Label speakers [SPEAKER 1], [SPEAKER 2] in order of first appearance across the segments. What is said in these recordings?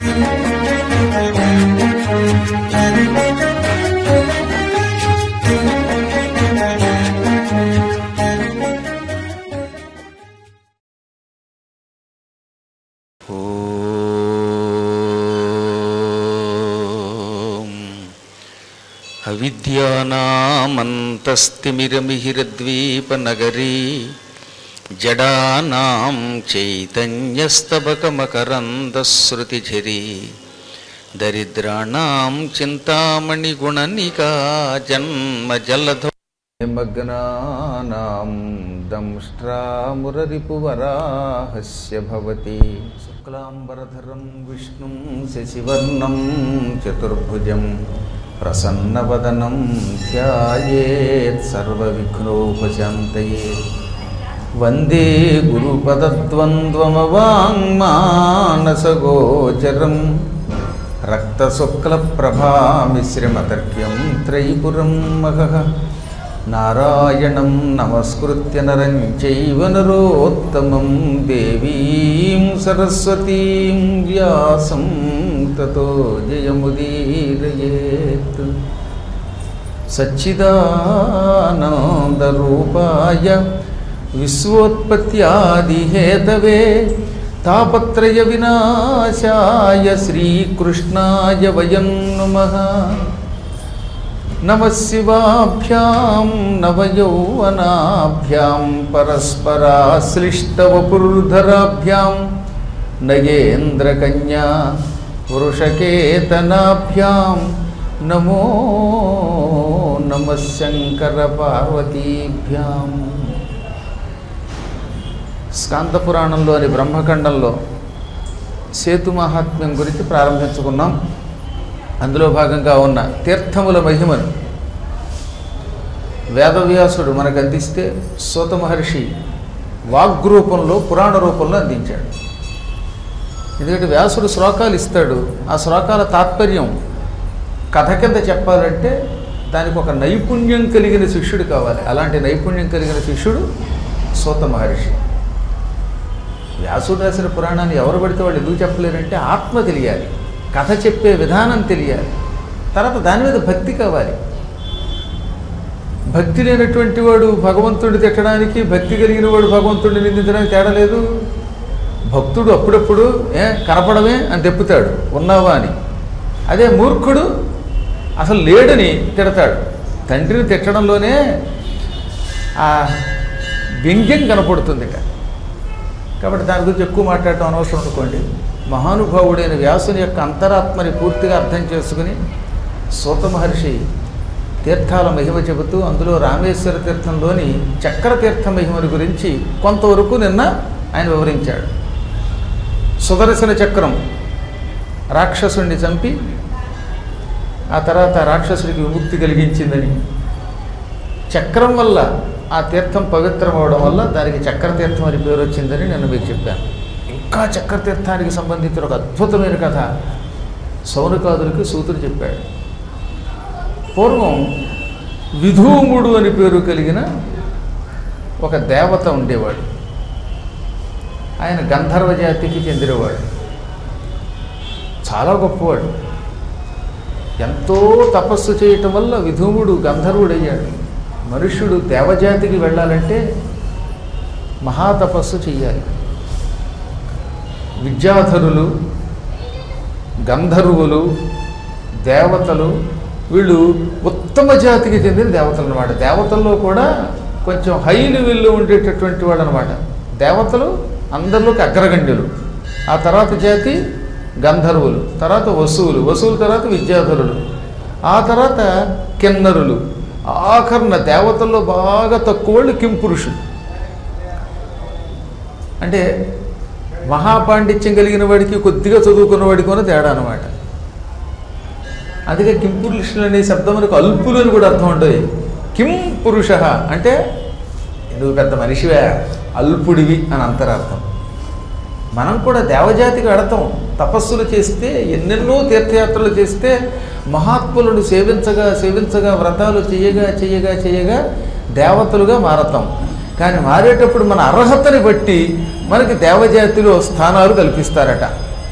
[SPEAKER 1] ఓం అవిద్యానామంతస్తిమిరమిహిరద్వీపనగరీ జడానాం చైతన్యస్తబకమకరందశ్రుతిఝరీ దరిద్రాణం చింతామణిగుణనికా జన్మజలధో నిమగ్నానాం దంష్ట్రామురరిపువరాహస్య భవతి శుక్లాంబరధరం విష్ణుం శశివర్ణం చతుర్భుజం ప్రసన్నవదనం ధ్యాయేత్ సర్వవిఘ్నోపశాంతయే వందే గురుపదద్వంద్వమవాङ्మానసగోచరం రక్తశుక్లప్రభామిశ్రమతర్క్యం త్రైపురం మహః నారాయణం నమస్కృత్య నరం చైవ నరోత్తమం దేవీం సరస్వతీం వ్యాసం తతో జయముదీరయేత్ సచ్చిదానందరూపాయ విశ్వోత్పత్యాదిహేతవే తాపత్రయ వినాశాయ శ్రీకృష్ణాయ వయం నుమః నమ శివాభ్యాం నవయౌవనాభ్యాం పరస్పరాశ్లిష్టవపుర్ధరాభ్యాం నగేంద్రకన్యా వృషకేతనాభ్యాం నమో నమ శంకర పార్వతీభ్యాం స్కాంత పురాణంలోని బ్రహ్మఖండంలో సేతు మహాత్మ్యం గురించి ప్రారంభించుకున్నాం అందులో భాగంగా ఉన్న తీర్థముల మహిమను వేదవ్యాసుడు మనకు అందిస్తే సూత మహర్షి వాగ్రూపంలో పురాణ రూపంలో అందించాడు ఎందుకంటే వ్యాసుడు శ్లోకాలు ఇస్తాడు ఆ శ్లోకాల తాత్పర్యం కథ కింద చెప్పాలంటే దానికి ఒక నైపుణ్యం కలిగిన శిష్యుడు కావాలి అలాంటి నైపుణ్యం కలిగిన శిష్యుడు సూత మహర్షి వ్యాసుడు రాసిన పురాణాన్ని ఎవరు పడితే వాళ్ళు ఎందుకు చెప్పలేరంటే ఆత్మ తెలియాలి కథ చెప్పే విధానం తెలియాలి తర్వాత దాని మీద భక్తి కావాలి భక్తి లేనటువంటి వాడు భగవంతుడిని తిట్టడానికి భక్తి కలిగిన వాడు భగవంతుడిని నిందించడానికి తేడా లేదు భక్తుడు అప్పుడప్పుడు ఏ కనపడమే అని తెప్పుతాడు ఉన్నావా అని అదే మూర్ఖుడు అసలు లేడని తిడతాడు తండ్రిని తిట్టడంలోనే ఆ వ్యంగ్యం కనపడుతుంది ఇక కాబట్టి దాని గురించి ఎక్కువ మాట్లాడటం అనవసరం అనుకోండి మహానుభావుడైన వ్యాసుని యొక్క అంతరాత్మని పూర్తిగా అర్థం చేసుకుని సూత మహర్షి తీర్థాల మహిమ చెబుతూ అందులో రామేశ్వర తీర్థంలోని చక్ర తీర్థ మహిమని గురించి కొంతవరకు నిన్న ఆయన వివరించాడు సుదర్శన చక్రం రాక్షసుణ్ణి చంపి ఆ తర్వాత ఆ రాక్షసుడికి విముక్తి కలిగించిందని చక్రం వల్ల ఆ తీర్థం పవిత్రం అవడం వల్ల దానికి చక్రతీర్థం అని పేరు వచ్చిందని నేను మీకు చెప్పాను ఇంకా చక్రతీర్థానికి సంబంధించిన ఒక అద్భుతమైన కథ సౌనకాదులకి సూతుడు చెప్పాడు పూర్వం విధూముడు అని పేరు కలిగిన ఒక దేవత ఉండేవాడు ఆయన గంధర్వ జాతికి చెందినవాడు చాలా గొప్పవాడు ఎంతో తపస్సు చేయటం వల్ల విధూముడు గంధర్వుడయ్యాడు మనుష్యుడు దేవజాతికి వెళ్ళాలంటే మహాతపస్సు చెయ్యాలి విద్యాధరులు గంధర్వులు దేవతలు వీళ్ళు ఉత్తమ జాతికి చెందిన దేవతలు అనమాట దేవతల్లో కూడా కొంచెం హై లెవెల్లో ఉండేటటువంటి వాళ్ళు అనమాట దేవతలు అందరిలోకి అగ్రగణ్యులు ఆ తర్వాత జాతి గంధర్వులు తర్వాత వసువులు వసువుల తర్వాత విద్యాధరులు ఆ తర్వాత కిన్నరులు ఆఖరణ దేవతల్లో బాగా తక్కువ వాళ్ళు కింపురుషులు అంటే మహాపాండిత్యం కలిగిన వాడికి కొద్దిగా చదువుకున్న వాడికి కూడా తేడా అనమాట అందుకే కింపురుషులు అనే శబ్దమునకు అల్పులు అని కూడా అర్థం ఉంటుంది కిం పురుష అంటే నువ్వు పెద్ద మనిషివే అల్పుడివి అని అంతరార్థం మనం కూడా దేవజాతికి వెడతాం తపస్సులు చేస్తే ఎన్నెన్నో తీర్థయాత్రలు చేస్తే మహాత్ములను సేవించగా సేవించగా వ్రతాలు చేయగా చేయగా చేయగా దేవతలుగా మారతాం కానీ మారేటప్పుడు మన అర్హతని బట్టి మనకి దేవజాతిలో స్థానాలు కల్పిస్తారట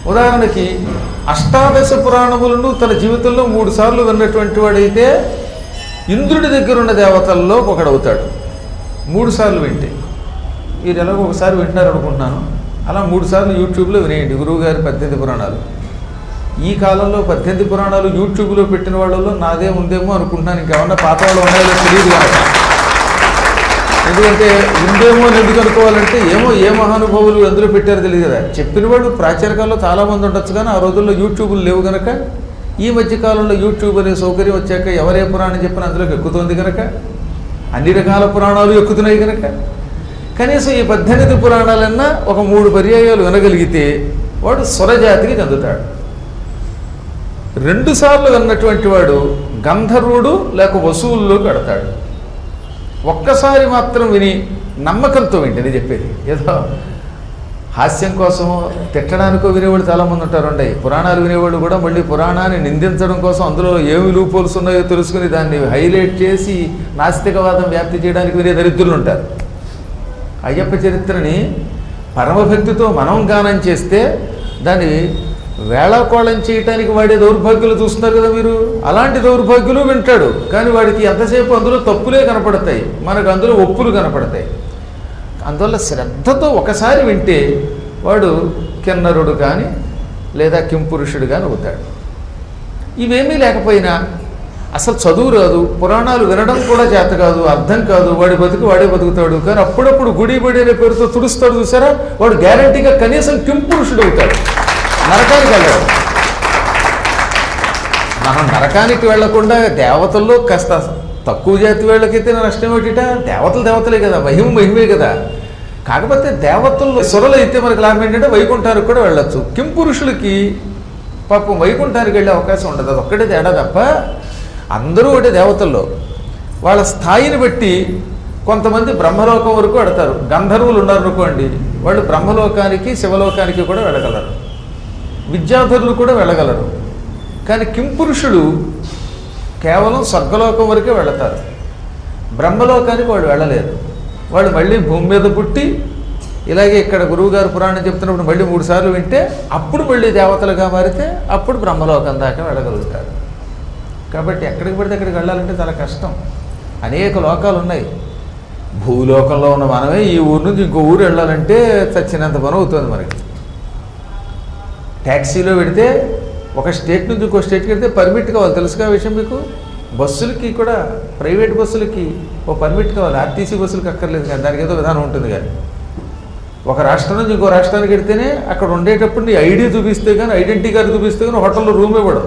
[SPEAKER 1] ఉదాహరణకి అష్టాదశ పురాణములను తన జీవితంలో మూడు సార్లు విన్నటువంటి వాడైతే ఇంద్రుడి దగ్గర ఉన్న దేవతల్లో ఒకడవుతాడు మూడు సార్లు వింటే మీరు ఎలాగో ఒకసారి వింటున్నారు అనుకుంటున్నాను అలా మూడు సార్లు యూట్యూబ్లో వినేయండి గురువుగారి పద్దెనిమిది పురాణాలు ఈ కాలంలో పద్దెనిమిది పురాణాలు యూట్యూబ్లో పెట్టిన వాళ్ళలో నాదే ఉందేమో అనుకుంటున్నాను ఇంకేమన్నా పాత వాళ్ళు ఉన్నాయో తెలియదు కనుక ఎందుకంటే ఉందేమో అని ఎందుకు అనుకోవాలంటే ఏమో ఏ మహానుభావులు ఎందులో పెట్టారో తెలియదు కదా చెప్పిన వాళ్ళు ప్రాచీన కాలంలో చాలామంది ఉండొచ్చు కానీ ఆ రోజుల్లో యూట్యూబ్లు లేవు కనుక ఈ మధ్య కాలంలో యూట్యూబ్ అనే సౌకర్యం వచ్చాక ఎవరే పురాణం చెప్పినా అందులోకి ఎక్కుతుంది కనుక అన్ని రకాల పురాణాలు ఎక్కుతున్నాయి కనుక కనీసం ఈ పద్దెనిమిది పురాణాలన్నా ఒక మూడు పర్యాయాలు వినగలిగితే వాడు స్వరజాతికి చెందుతాడు రెండు సార్లు విన్నటువంటి వాడు గంధర్వుడు లేక వసువుల్లో కడతాడు ఒక్కసారి మాత్రం విని నమ్మకంతో వింటే నేను చెప్పేది ఏదో హాస్యం కోసమో తిట్టడానికో వినేవాళ్ళు చాలామంది ఉంటారు ఉండే పురాణాలు వినేవాళ్ళు కూడా మళ్ళీ పురాణాన్ని నిందించడం కోసం అందులో ఏమి లూపోల్స్ ఉన్నాయో తెలుసుకుని దాన్ని హైలైట్ చేసి నాస్తికవాదం వ్యాప్తి చేయడానికి వినే దరిద్రులు ఉంటారు అయ్యప్ప చరిత్రని పరమభక్తితో మనం గానం చేస్తే దాన్ని వేళాకోళం చేయటానికి వాడే దౌర్భాగ్యులు చూస్తున్నారు కదా మీరు అలాంటి దౌర్భాగ్యులు వింటాడు కానీ వాడికి ఎంతసేపు అందులో తప్పులే కనపడతాయి మనకు అందులో ఒప్పులు కనపడతాయి అందువల్ల శ్రద్ధతో ఒకసారి వింటే వాడు కిన్నరుడు కానీ లేదా కింపురుషుడు కానీ అవుతాడు ఇవేమీ లేకపోయినా అసలు చదువు రాదు పురాణాలు వినడం కూడా చేత కాదు అర్థం కాదు వాడి బతుకు వాడే బతుకుతాడు కానీ అప్పుడప్పుడు గుడి బడి అనే పేరుతో తుడుస్తాడు చూసారా వాడు గ్యారంటీగా కనీసం కింపురుషుడు అవుతాడు నరకానికి వెళ్ళాడు మనం నరకానికి వెళ్లకుండా దేవతల్లో కాస్త తక్కువ జాతి వాళ్ళకైతే నష్టం ఏమిటిట దేవతలు దేవతలే కదా మహిమ మహిమే కదా కాకపోతే దేవతల్లో సురలు అయితే మనకి లాభం ఏంటంటే వైకుంఠానికి కూడా వెళ్ళొచ్చు కింపురుషులకి పాపం వైకుంఠానికి వెళ్ళే అవకాశం ఉండదు అది ఒక్కటే తేడా తప్ప అందరూ ఒకటే దేవతల్లో వాళ్ళ స్థాయిని బట్టి కొంతమంది బ్రహ్మలోకం వరకు వెడతారు గంధర్వులు ఉన్నారు అనుకోండి వాళ్ళు బ్రహ్మలోకానికి శివలోకానికి కూడా వెళ్ళగలరు విద్యాధరులు కూడా వెళ్ళగలరు కానీ కింపురుషులు కేవలం స్వర్గలోకం వరకే వెళతారు బ్రహ్మలోకానికి వాళ్ళు వెళ్ళలేరు వాళ్ళు మళ్ళీ భూమి మీద పుట్టి ఇలాగే ఇక్కడ గురువుగారు పురాణం చెప్తున్నప్పుడు మళ్ళీ మూడు సార్లు వింటే అప్పుడు మళ్ళీ దేవతలుగా మారితే అప్పుడు బ్రహ్మలోకం దాకా వెళ్ళగలుగుతారు కాబట్టి ఎక్కడికి పడితే అక్కడికి వెళ్ళాలంటే చాలా కష్టం అనేక లోకాలు ఉన్నాయి భూలోకంలో ఉన్న మనమే ఈ ఊరు నుంచి ఇంకో ఊరు వెళ్ళాలంటే చచ్చినంత పని అవుతుంది మనకి ట్యాక్సీలో పెడితే ఒక స్టేట్ నుంచి ఇంకో స్టేట్కి వెళ్తే పర్మిట్ కావాలి తెలుసుగా విషయం మీకు బస్సులకి కూడా ప్రైవేట్ బస్సులకి ఓ పర్మిట్ కావాలి ఆర్టీసీ బస్సులకి అక్కర్లేదు కానీ దానికి ఏదో విధానం ఉంటుంది కానీ ఒక రాష్ట్రం నుంచి ఇంకో రాష్ట్రానికి వెడితేనే అక్కడ ఉండేటప్పుడు నీ ఐడి చూపిస్తే కానీ ఐడెంటిటీ కార్డు చూపిస్తే కానీ హోటల్లో రూమ్ ఇవ్వడం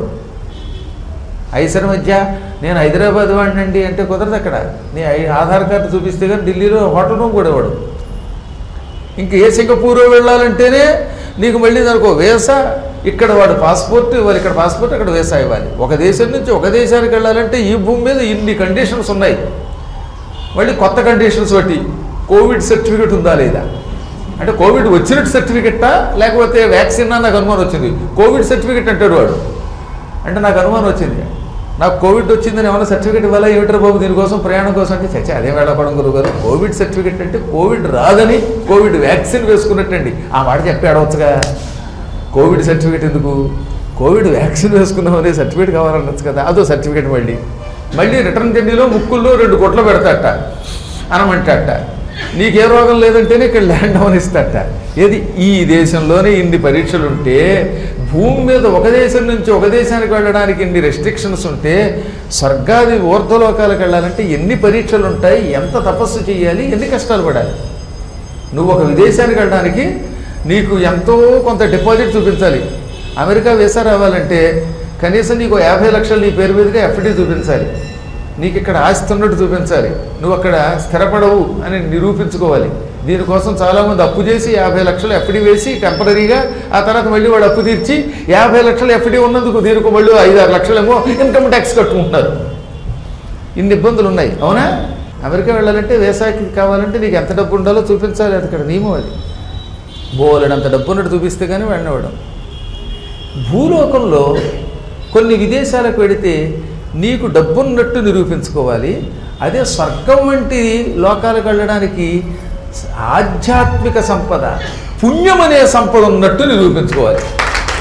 [SPEAKER 1] ఐసర్ మధ్య నేను హైదరాబాద్ వాడినండి అంటే కుదరదు అక్కడ నీ ఐ- ఆధార్ కార్డు చూపిస్తే కానీ ఢిల్లీలో హోటల్ రూమ్ కూడా ఇవ్వడు ఇంక ఏ సింగపూర్ వెళ్ళాలంటేనే నీకు మళ్ళీ దానికి ఒక వీసా ఇక్కడ వాడు పాస్పోర్ట్ ఇవ్వాలి ఇక్కడ పాస్పోర్ట్ అక్కడ వీసా ఇవ్వాలి ఒక దేశం నుంచి ఒక దేశానికి వెళ్ళాలంటే ఈ భూమి మీద ఇన్ని కండిషన్స్ ఉన్నాయి మళ్ళీ కొత్త కండిషన్స్ బట్టి కోవిడ్ సర్టిఫికేట్ ఉందా లేదా అంటే కోవిడ్ వచ్చినట్టు సర్టిఫికెట్టా లేకపోతే వ్యాక్సిన్ నాకు అనుమానం వచ్చింది కోవిడ్ సర్టిఫికెట్ అంటాడు వాడు అంటే నాకు అనుమానం వచ్చింది నాకు కోవిడ్ వచ్చిందని ఏమైనా సర్టిఫికేట్ ఇవ్వాలా ఏమిటారు బాబు దీనికోసం ప్రయాణం కోసం అంటే చచ్చా అదే వెళ్ళకూడదు గురువు గారు కోవిడ్ సర్టిఫికేట్ అంటే కోవిడ్ రాదని కోవిడ్ వ్యాక్సిన్ వేసుకున్నట్టండి ఆ మాట చెప్పి అడవచ్చుగా కోవిడ్ సర్టిఫికేట్ ఎందుకు కోవిడ్ వ్యాక్సిన్ వేసుకున్నామనే సర్టిఫికేట్ కావాలనొచ్చు కదా అదో సర్టిఫికేట్ మళ్ళీ మళ్ళీ రిటర్న్ జర్నీలో ముక్కుల్లో రెండు గుడ్లు పెడతాట అనమంటాట నీకే రోగం లేదంటేనే ఇక్కడ ల్యాండ్ అవనిస్తాట ఏది ఈ దేశంలోనే ఇన్ని పరీక్షలు ఉంటే భూమి మీద ఒక దేశం నుంచి ఒక దేశానికి వెళ్ళడానికి ఇన్ని రెస్ట్రిక్షన్స్ ఉంటే స్వర్గాది ఊర్ధ్వలోకాలకు వెళ్ళాలంటే ఎన్ని పరీక్షలు ఉంటాయి ఎంత తపస్సు చేయాలి ఎన్ని కష్టాలు పడాలి నువ్వు ఒక విదేశానికి వెళ్ళడానికి నీకు ఎంతో కొంత డిపాజిట్ చూపించాలి అమెరికా వీసా రావాలంటే కనీసం నీకు యాభై లక్షలు నీ పేరు మీదుగా ఎఫ్డి చూపించాలి నీకు ఇక్కడ ఆస్తి ఉన్నట్టు చూపించాలి నువ్వు అక్కడ స్థిరపడవు అని నిరూపించుకోవాలి దీనికోసం చాలామంది అప్పు చేసి యాభై లక్షలు ఎఫ్డి వేసి టెంపరీగా ఆ తర్వాత మళ్ళీ వాడు అప్పు తీర్చి యాభై లక్షలు ఎఫ్డి ఉన్నందుకు దీనికి మళ్ళీ ఐదు ఆరు లక్షలేమో ఇన్కమ్ ట్యాక్స్ కట్టుకుంటున్నారు ఇన్ని ఇబ్బందులు ఉన్నాయి అవునా అమెరికా వెళ్ళాలంటే వేసాకి కావాలంటే నీకు ఎంత డబ్బు ఉండాలో చూపించాలి అది ఇక్కడ నియమం అది బోలెడంత డబ్బు ఉన్నట్టు చూపిస్తే కానీ వెళ్ళినవాడు భూలోకంలో కొన్ని విదేశాలకు వెడితే నీకు డబ్బున్నట్టు నిరూపించుకోవాలి అదే స్వర్గం వంటి లోకాలకు వెళ్ళడానికి ఆధ్యాత్మిక సంపద పుణ్యం అనే సంపద ఉన్నట్టు నిరూపించుకోవాలి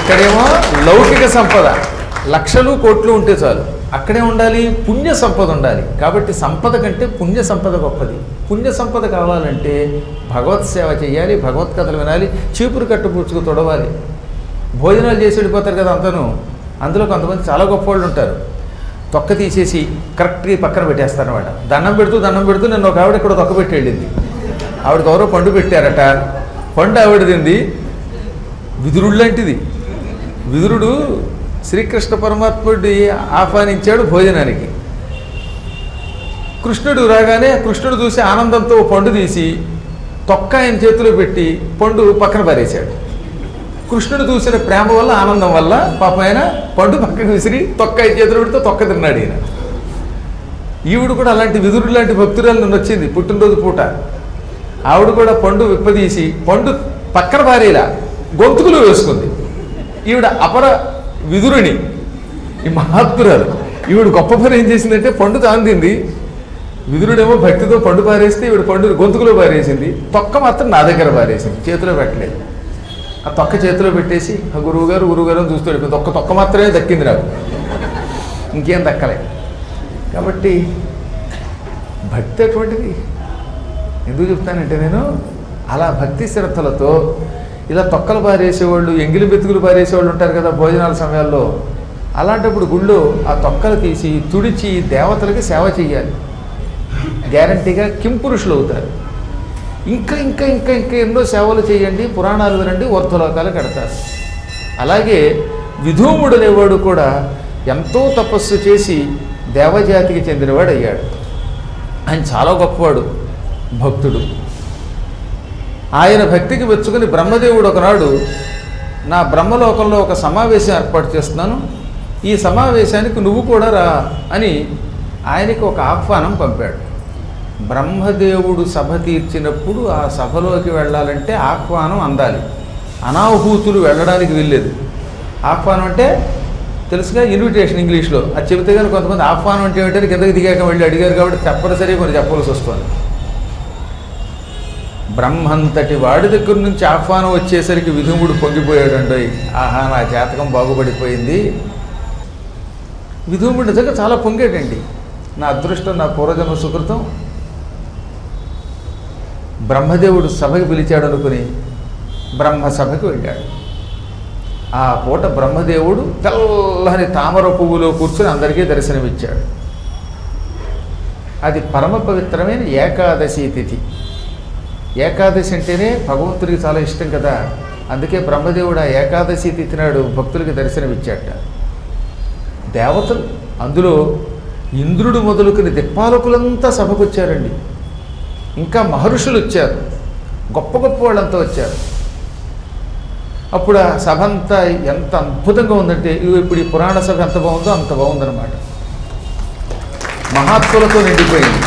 [SPEAKER 1] ఇక్కడేమో లౌకిక సంపద లక్షలు కోట్లు ఉంటే చాలు అక్కడే ఉండాలి పుణ్య సంపద ఉండాలి కాబట్టి సంపద కంటే పుణ్య సంపద గొప్పది పుణ్య సంపద కావాలంటే భగవత్ సేవ చేయాలి భగవత్ కథలు వినాలి చీపురు కట్టు పుచ్చుకు తొడవాలి భోజనాలు చేసి వెళ్ళిపోతారు కదా అంతను అందులో కొంతమంది చాలా గొప్ప వాళ్ళు ఉంటారు తొక్క తీసేసి కరెక్ట్గా ఈ పక్కన పెట్టేస్తారనమాట దండం పెడుతూ దండం పెడుతూ నన్ను ఒక ఆవిడ ఇక్కడ తొక్క పెట్టి వెళ్ళింది ఆవిడ ఎవరో పండు పెట్టారట పండు ఆవిడ తింది విదురుడు లాంటిది విదురుడు శ్రీకృష్ణ పరమాత్ముడి ఆహ్వానించాడు భోజనానికి కృష్ణుడు రాగానే కృష్ణుడు చూసి ఆనందంతో ఓ పండు తీసి తొక్క ఆయన చేతిలో పెట్టి పండు పక్కన పారేశాడు కృష్ణుడు చూసిన ప్రేమ వల్ల ఆనందం వల్ల పాపం ఆయన పండు పక్కకు విసిరి తొక్క ఆయన చేతిలో పెడితే తొక్క తిన్నాడు ఈయన ఈవిడ కూడా అలాంటి విదురుడు లాంటి భక్తురాలు నన్ను వచ్చింది పుట్టినరోజు పూట ఆవిడ కూడా పండు విప్పదీసి పండు పక్కన పారేలా గొంతుకులో వేసుకుంది ఈవిడ అపర విదురుని ఈ మహాత్మురాలు ఈవిడ గొప్ప పని ఏం చేసిందంటే పండు తాందింది విదురుడేమో భక్తితో పండు పారేస్తే ఈవిడ పండు గొంతుకులో పారేసింది తొక్క మాత్రం నా దగ్గర పారేసింది చేతిలో పెట్టలేదు ఆ తొక్క చేతిలో పెట్టేసి ఆ గురువు గారు గురువు గారు అని చూస్తూ వెళ్ళిపోయింది ఒక్క తొక్క మాత్రమే దక్కింది నాకు ఇంకేం దక్కలే కాబట్టి భక్తి అటువంటిది ఎందుకు చెప్తానంటే నేను అలా భక్తి శ్రద్ధలతో ఇలా తొక్కలు పారేసేవాళ్ళు ఎంగిలి బెతుకులు పారేసేవాళ్ళు ఉంటారు కదా భోజనాల సమయాల్లో అలాంటప్పుడు గుళ్ళు ఆ తొక్కలు తీసి తుడిచి దేవతలకి సేవ చేయాలి గ్యారంటీగా కింపురుషులు అవుతారు ఇంకా ఇంకా ఇంకా ఇంకా ఎన్నో సేవలు చేయండి పురాణాలు వినండి ఊర్ధ్వలోకాలు కడతారు అలాగే విధూముడు అనేవాడు కూడా ఎంతో తపస్సు చేసి దేవజాతికి చెందినవాడు అయ్యాడు ఆయన చాలా గొప్పవాడు భక్తుడు ఆయన భక్తికి మెచ్చుకుని బ్రహ్మదేవుడు ఒకనాడు నా బ్రహ్మలోకంలో ఒక సమావేశం ఏర్పాటు చేస్తున్నాను ఈ సమావేశానికి నువ్వు కూడా రా అని ఆయనకి ఒక ఆహ్వానం పంపాడు బ్రహ్మదేవుడు సభ తీర్చినప్పుడు ఆ సభలోకి వెళ్ళాలంటే ఆహ్వానం అందాలి అనాహూతులు వెళ్ళడానికి వెళ్ళలేదు ఆహ్వానం అంటే తెలుసుగా ఇన్విటేషన్ ఇంగ్లీష్లో అది చెబితే కానీ కొంతమంది ఆహ్వానం అంటే ఏమిటని కిందకి దిగాక వెళ్ళి అడిగారు కాబట్టి తప్పనిసరిగా కొన్ని చెప్పవలసి వస్తుంది బ్రహ్మంతటి వాడి దగ్గర నుంచి ఆహ్వానం వచ్చేసరికి విధుముడు పొంగిపోయాడండి ఆహా నా జాతకం బాగుపడిపోయింది విధుముడు నిజంగా చాలా పొంగాడండి నా అదృష్టం నా పూర్వజన్మ సుకృతం బ్రహ్మదేవుడు సభకి పిలిచాడు అనుకుని బ్రహ్మ సభకి వెళ్ళాడు ఆ పూట బ్రహ్మదేవుడు తెల్లని తామర పువ్వులో కూర్చుని అందరికీ దర్శనమిచ్చాడు అది పరమ పవిత్రమైన ఏకాదశి తిథి ఏకాదశి అంటేనే భగవంతుడికి చాలా ఇష్టం కదా అందుకే బ్రహ్మదేవుడు ఆ ఏకాదశి తిథి నాడు భక్తులకి దర్శనమిచ్చాట దేవతలు అందులో ఇంద్రుడు మొదలుకుని దిక్పాలకులంతా సభకు వచ్చారండి ఇంకా మహర్షులు వచ్చారు గొప్ప గొప్ప వాళ్ళంతా వచ్చారు అప్పుడు ఆ సభ అంతా ఎంత అద్భుతంగా ఉందంటే ఇగో ఇప్పుడు ఈ పురాణ సభ ఎంత బాగుందో అంత బాగుందన్నమాట మహాత్ములతో నిండిపోయింది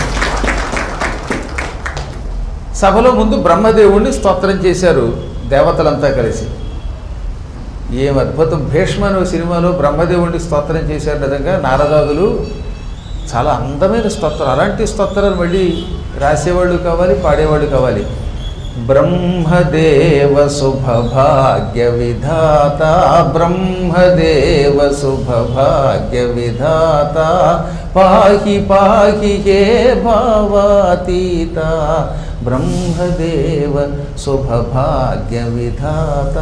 [SPEAKER 1] సభలో ముందు బ్రహ్మదేవుణ్ణి స్తోత్రం చేశారు దేవతలంతా కలిసి ఏం అద్భుతం భీష్మ అనే సినిమాలో బ్రహ్మదేవుణ్ణి స్తోత్రం చేశారు నిజంగా నారదాదులు చాలా అందమైన స్తోత్రం అలాంటి స్తోత్రాలు మళ్ళీ రాసేవాళ్ళు కావాలి పాడేవాళ్ళు కావాలి బ్రహ్మదేవ శుభభాగ్య విధాత బ్రహ్మదేవ శుభభాగ్య విధాత పాహి పాహి హే భావాతీత బ్రహ్మదేవ శుభభాగ్య విధాత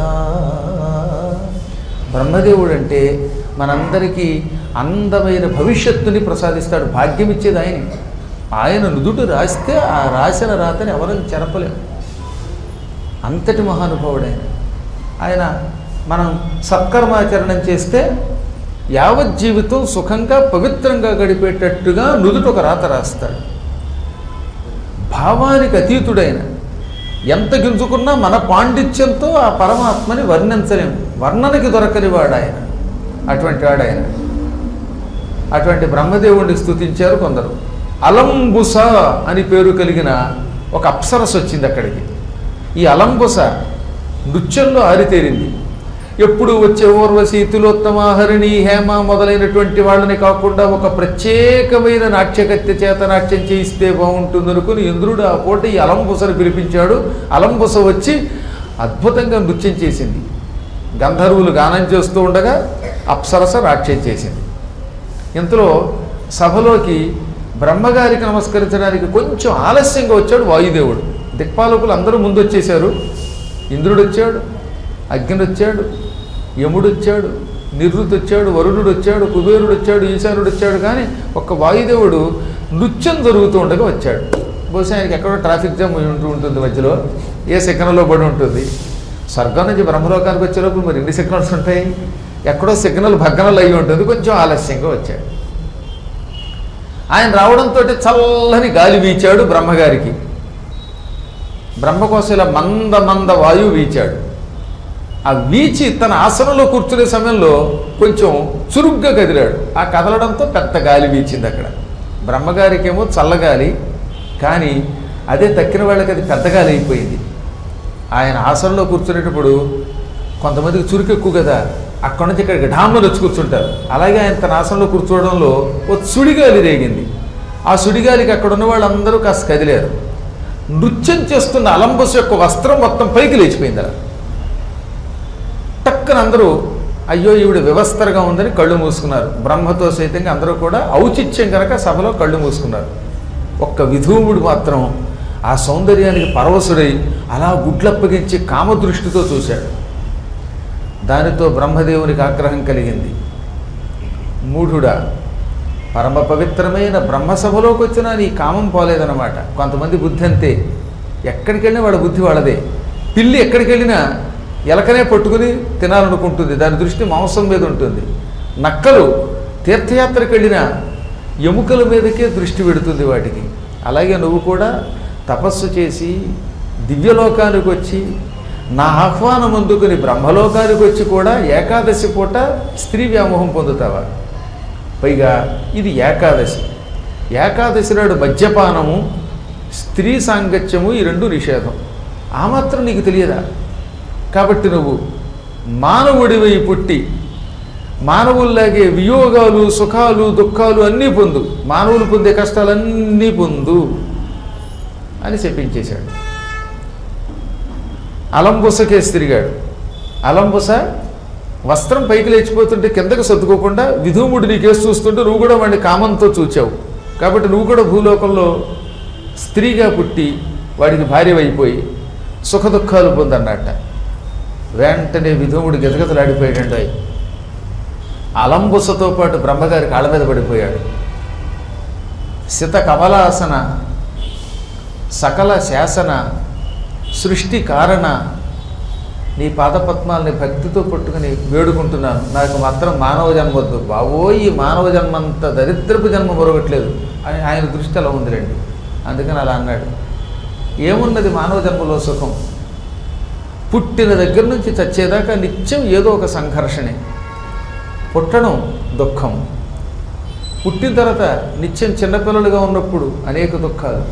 [SPEAKER 1] బ్రహ్మదేవుడు అంటే మనందరికీ అందమైన భవిష్యత్తుని ప్రసాదిస్తాడు భాగ్యం ఇచ్చేది ఆయన ఆయన నుదుట రాస్తే ఆ రాసిన రాతని ఎవరైనా చెరపలేం అంతటి మహానుభావుడు ఆయన ఆయన మనం సత్కర్మాచరణం చేస్తే యావత్ జీవితం సుఖంగా పవిత్రంగా గడిపేటట్టుగా నుదుట ఒక రాత రాస్తాడు భావానికి అతీతుడైన ఎంత గింజుకున్నా మన పాండిత్యంతో ఆ పరమాత్మని వర్ణించలేము వర్ణనకి దొరకని వాడు ఆయన అటువంటి వాడు ఆయన అటువంటి బ్రహ్మదేవుణ్ణి స్తుతించారు కొందరు అలంబుస అని పేరు కలిగిన ఒక అప్సరస్ వచ్చింది అక్కడికి ఈ అలంబుస నృత్యంలో ఆరితేరింది ఎప్పుడు వచ్చే ఊర్వశి తిలోత్తమాహరిణి హేమ మొదలైనటువంటి వాళ్ళని కాకుండా ఒక ప్రత్యేకమైన నాట్యకత్య చేత నాట్యం చేయిస్తే బాగుంటుంది అనుకుని ఇంద్రుడు ఆ పూట ఈ అలంబుసను పిలిపించాడు అలంబుస వచ్చి అద్భుతంగా నృత్యం చేసింది గంధర్వులు గానం చేస్తూ ఉండగా అప్సరస రాక్షం చేసింది ఇంతలో సభలోకి బ్రహ్మగారికి నమస్కరించడానికి కొంచెం ఆలస్యంగా వచ్చాడు వాయుదేవుడు దిక్పాలకులు అందరూ ముందు వచ్చేశారు ఇంద్రుడు వచ్చాడు అగ్ని వచ్చాడు యముడు వచ్చాడు నిరుతి వచ్చాడు వరుణుడు వచ్చాడు కుబేరుడు వచ్చాడు ఈశానుడు వచ్చాడు కానీ ఒక్క వాయుదేవుడు నృత్యం జరుగుతూ ఉండగా వచ్చాడు బహుశా ఆయనకి ఎక్కడో ట్రాఫిక్ జామ్ ఉంటూ ఉంటుంది మధ్యలో ఏ సిగ్నల్లో పడి ఉంటుంది స్వర్గం నుంచి బ్రహ్మలోకానికి వచ్చేలోపు మరి ఎన్ని సిగ్నల్స్ ఉంటాయి ఎక్కడో సిగ్నల్ భగ్నలు అయి ఉంటుంది కొంచెం ఆలస్యంగా వచ్చాడు ఆయన రావడంతో చల్లని గాలి వీచాడు బ్రహ్మగారికి బ్రహ్మ కోసం ఇలా మంద మంద వాయువు వీచాడు ఆ వీచి తన ఆసనంలో కూర్చునే సమయంలో కొంచెం చురుగ్గా కదిలాడు ఆ కదలడంతో పెద్ద గాలి వీచింది అక్కడ బ్రహ్మగారికేమో చల్లగాలి కానీ అదే తక్కిన వాళ్ళకి అది పెద్ద గాలి అయిపోయింది ఆయన ఆసనంలో కూర్చునేటప్పుడు కొంతమందికి చురుకు ఎక్కువ కదా అక్కడి నుంచి ఇక్కడికి ఢామ్మలు వచ్చి కూర్చుంటారు అలాగే ఆయన తన ఆసనంలో కూర్చోవడంలో ఓ సుడిగాలి రేగింది ఆ సుడిగాలికి అక్కడ ఉన్న వాళ్ళందరూ కాస్త కదిలారు నృత్యం చేస్తున్న అలంబస్ యొక్క వస్త్రం మొత్తం పైకి లేచిపోయింది అలా టక్కన అందరూ అయ్యో ఈవిడ వ్యవస్థరగా ఉందని కళ్ళు మూసుకున్నారు బ్రహ్మతో సైతంగా అందరూ కూడా ఔచిత్యం కనుక సభలో కళ్ళు మూసుకున్నారు ఒక్క విధూముడు మాత్రం ఆ సౌందర్యానికి పరవశుడై అలా గుడ్లప్పగించి కామదృష్టితో చూశాడు దానితో బ్రహ్మదేవునికి ఆగ్రహం కలిగింది మూఢుడా పరమ పవిత్రమైన బ్రహ్మసభలోకి వచ్చినా నీ కామం పోలేదన్నమాట కొంతమంది బుద్ధి అంతే ఎక్కడికి వెళ్ళినా వాడి బుద్ధి వాళ్ళదే పిల్లి ఎక్కడికి వెళ్ళినా ఎలకనే పట్టుకుని తినాలనుకుంటుంది దాని దృష్టి మాంసం మీద ఉంటుంది నక్కలు తీర్థయాత్రకు వెళ్ళినా ఎముకల మీదకే దృష్టి పెడుతుంది వాటికి అలాగే నువ్వు కూడా తపస్సు చేసి దివ్యలోకానికి వచ్చి నా ఆహ్వానం అందుకుని బ్రహ్మలోకానికి వచ్చి కూడా ఏకాదశి పూట స్త్రీ వ్యామోహం పొందుతావా పైగా ఇది ఏకాదశి ఏకాదశి నాడు మద్యపానము స్త్రీ సాంగత్యము ఈ రెండు నిషేధం ఆ మాత్రం నీకు తెలియదా కాబట్టి నువ్వు మానవుడివై పుట్టి మానవుల్లాగే వియోగాలు సుఖాలు దుఃఖాలు అన్నీ పొందు మానవులు పొందే కష్టాలన్నీ పొందు అని చెప్పించేశాడు అలంబుసకేసి తిరిగాడు అలంబుస వస్త్రం పైకి లేచిపోతుంటే కిందకి సర్దుకోకుండా విధూముడు నీకేసి చూస్తుంటే నువ్వు కూడా వాడిని కామంతో చూచావు కాబట్టి నువ్వు కూడా భూలోకంలో స్త్రీగా పుట్టి వాడికి భార్యవైపోయి సుఖ దుఃఖాలు పొందన్నట్ట వెంటనే విధూముడు గజగజలాడిపోయాడండి అయి అలంబుసతో పాటు బ్రహ్మగారి కాళ్ళ మీద పడిపోయాడు శిత కమలాసన సకల శాసన సృష్టి కారణ నీ పాదపద్మాలని భక్తితో పట్టుకుని వేడుకుంటున్నాను నాకు మాత్రం మానవ జన్మ వద్దు బావో ఈ మానవ జన్మ అంత దరిద్రపు జన్మ మరొకట్లేదు అని ఆయన దృష్టి అలా ఉందిలేండి అందుకని అలా అన్నాడు ఏమున్నది మానవ జన్మలో సుఖం పుట్టిన దగ్గర నుంచి చచ్చేదాకా నిత్యం ఏదో ఒక సంఘర్షణే పుట్టడం దుఃఖం పుట్టిన తర్వాత నిత్యం చిన్నపిల్లలుగా ఉన్నప్పుడు అనేక దుఃఖాలు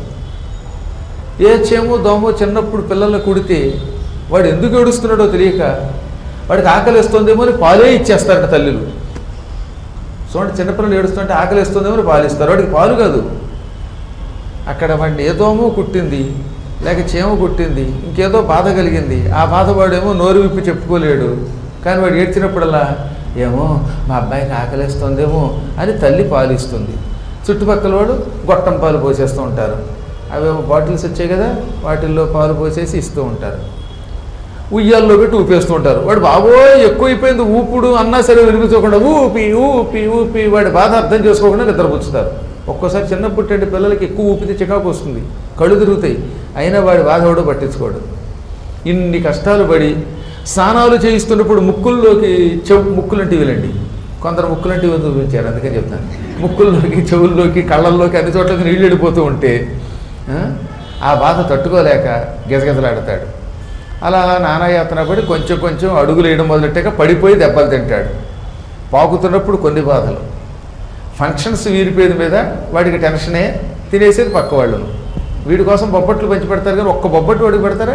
[SPEAKER 1] ఏ చేమో దోమో చిన్నప్పుడు పిల్లల్ని కుడితే వాడు ఎందుకు ఏడుస్తున్నాడో తెలియక వాడికి ఆకలి వేస్తుందేమో అని పాలే ఇచ్చేస్తారట తల్లులు చూడండి చిన్నపిల్లలు ఏడుస్తుంటే ఆకలి వేస్తుందేమో అని పాలు ఇస్తారు వాడికి పాలు కాదు అక్కడ వాడిని ఏ దోమో కుట్టింది లేక చేమ కుట్టింది ఇంకేదో బాధ కలిగింది ఆ బాధ వాడేమో నోరు విప్పి చెప్పుకోలేడు కానీ వాడు ఏడ్చినప్పుడల్లా ఏమో మా అబ్బాయికి ఆకలిస్తుందేమో అని తల్లి పాలు ఇస్తుంది చుట్టుపక్కల వాడు గొట్టం పాలు పోసేస్తూ ఉంటారు అవేమో బాటిల్స్ వచ్చాయి కదా వాటిల్లో పాలు పోసేసి ఇస్తూ ఉంటారు ఉయ్యాల్లో పెట్టి ఊపేస్తూ ఉంటారు వాడు బాబోయ్ ఎక్కువైపోయింది ఊపుడు అన్నా సరే వినిపించకుండా ఊపి ఊపి ఊపి వాడి బాధ అర్థం చేసుకోకుండా నిద్రపుచ్చుతారు ఒక్కోసారి చిన్నప్పుట్టండి పిల్లలకి ఎక్కువ ఊపితే చికాకు వస్తుంది కళ్ళు తిరుగుతాయి అయినా వాడి బాధ ఎవడో పట్టించుకోడు ఇన్ని కష్టాలు పడి స్నానాలు చేయిస్తున్నప్పుడు ముక్కుల్లోకి చెవు ముక్కులంటే వెళ్ళండి కొందరు ముక్కులంటే ఇవి చూపించారు అందుకని చెప్తాను ముక్కుల్లోకి చెవుల్లోకి కళ్ళల్లోకి అన్ని చోట్లకి నీళ్ళు వెళ్ళిపోతూ ఉంటే ఆ, ఆ బాధ తట్టుకోలేక గెజగెజలాడతాడు అలా నానాయాతన పడి కొంచెం కొంచెం అడుగులు వేయడం మొదలెట్టాక పడిపోయి దెబ్బలు తింటాడు పాకుతున్నప్పుడు కొన్ని బాధలు ఫంక్షన్స్ వీరిపోయేది మీద వాడికి టెన్షనే తినేసేది పక్క వాళ్ళు వీడి కోసం బొబ్బట్లు పంచి పెడతారు కానీ ఒక్క బొబ్బట్టు వాడికి పెడతారా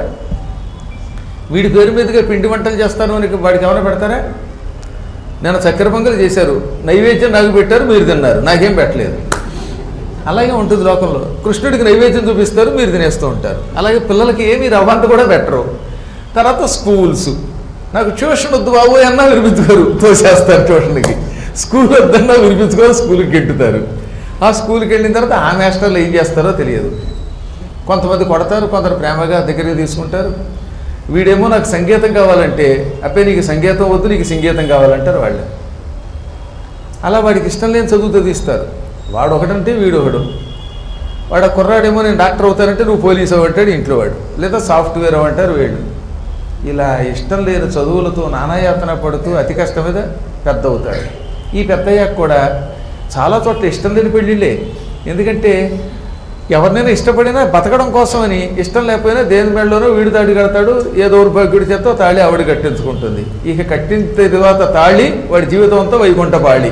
[SPEAKER 1] వీడి పేరు మీదుగా పిండి వంటలు చేస్తాను అని వాడికి ఏమైనా పెడతారా నేను చక్కెర పొంగలు చేశారు నైవేద్యం నాకు పెట్టారు మీరు తిన్నారు నాకేం పెట్టలేదు అలాగే ఉంటుంది లోకంలో కృష్ణుడికి నైవేద్యం చూపిస్తారు మీరు తినేస్తూ ఉంటారు అలాగే పిల్లలకి ఏమీ రవ్వంత కూడా పెట్టరు తర్వాత స్కూల్స్ నాకు ట్యూషన్ వద్దు బాబు అన్నా వినిపించుకోరు తోసేస్తారు ట్యూషన్కి స్కూల్ వద్దన్నా వినిపించుకోరు స్కూల్కి గెట్టుతారు ఆ స్కూల్కి వెళ్ళిన తర్వాత ఆ మాస్టర్లు ఏం చేస్తారో తెలియదు కొంతమంది కొడతారు కొందరు ప్రేమగా దగ్గరికి తీసుకుంటారు వీడేమో నాకు సంగీతం కావాలంటే అప్పే నీకు సంగీతం వద్దు నీకు సంగీతం కావాలంటారు వాళ్ళు అలా వాడికి ఇష్టం లేని చదువుతో తీస్తారు వాడు ఒకటంటే వీడు ఒకడు వాడు ఆ కుర్రాడేమో నేను డాక్టర్ అవుతానంటే నువ్వు పోలీసు అవ్వంటాడు ఇంట్లో వాడు లేదా సాఫ్ట్వేర్ అవ్వంటారు వీళ్ళు ఇలా ఇష్టం లేని చదువులతో నానాయాతన పడుతూ అతి కష్టం మీద పెద్ద అవుతాడు ఈ పెద్దయ్యాక కూడా చాలా చోట్ల ఇష్టం లేని పెళ్ళిళ్ళే ఎందుకంటే ఎవరినైనా ఇష్టపడినా బతకడం కోసమని ఇష్టం లేకపోయినా దేని మెడలోనో వీడు తాడి కడతాడు ఏ దౌర్భాగ్యుడి చేత తాళి ఆవిడ కట్టించుకుంటుంది ఇక కట్టిన తర్వాత తాళి వాడి జీవితం అంతా వైకుంఠ పాళి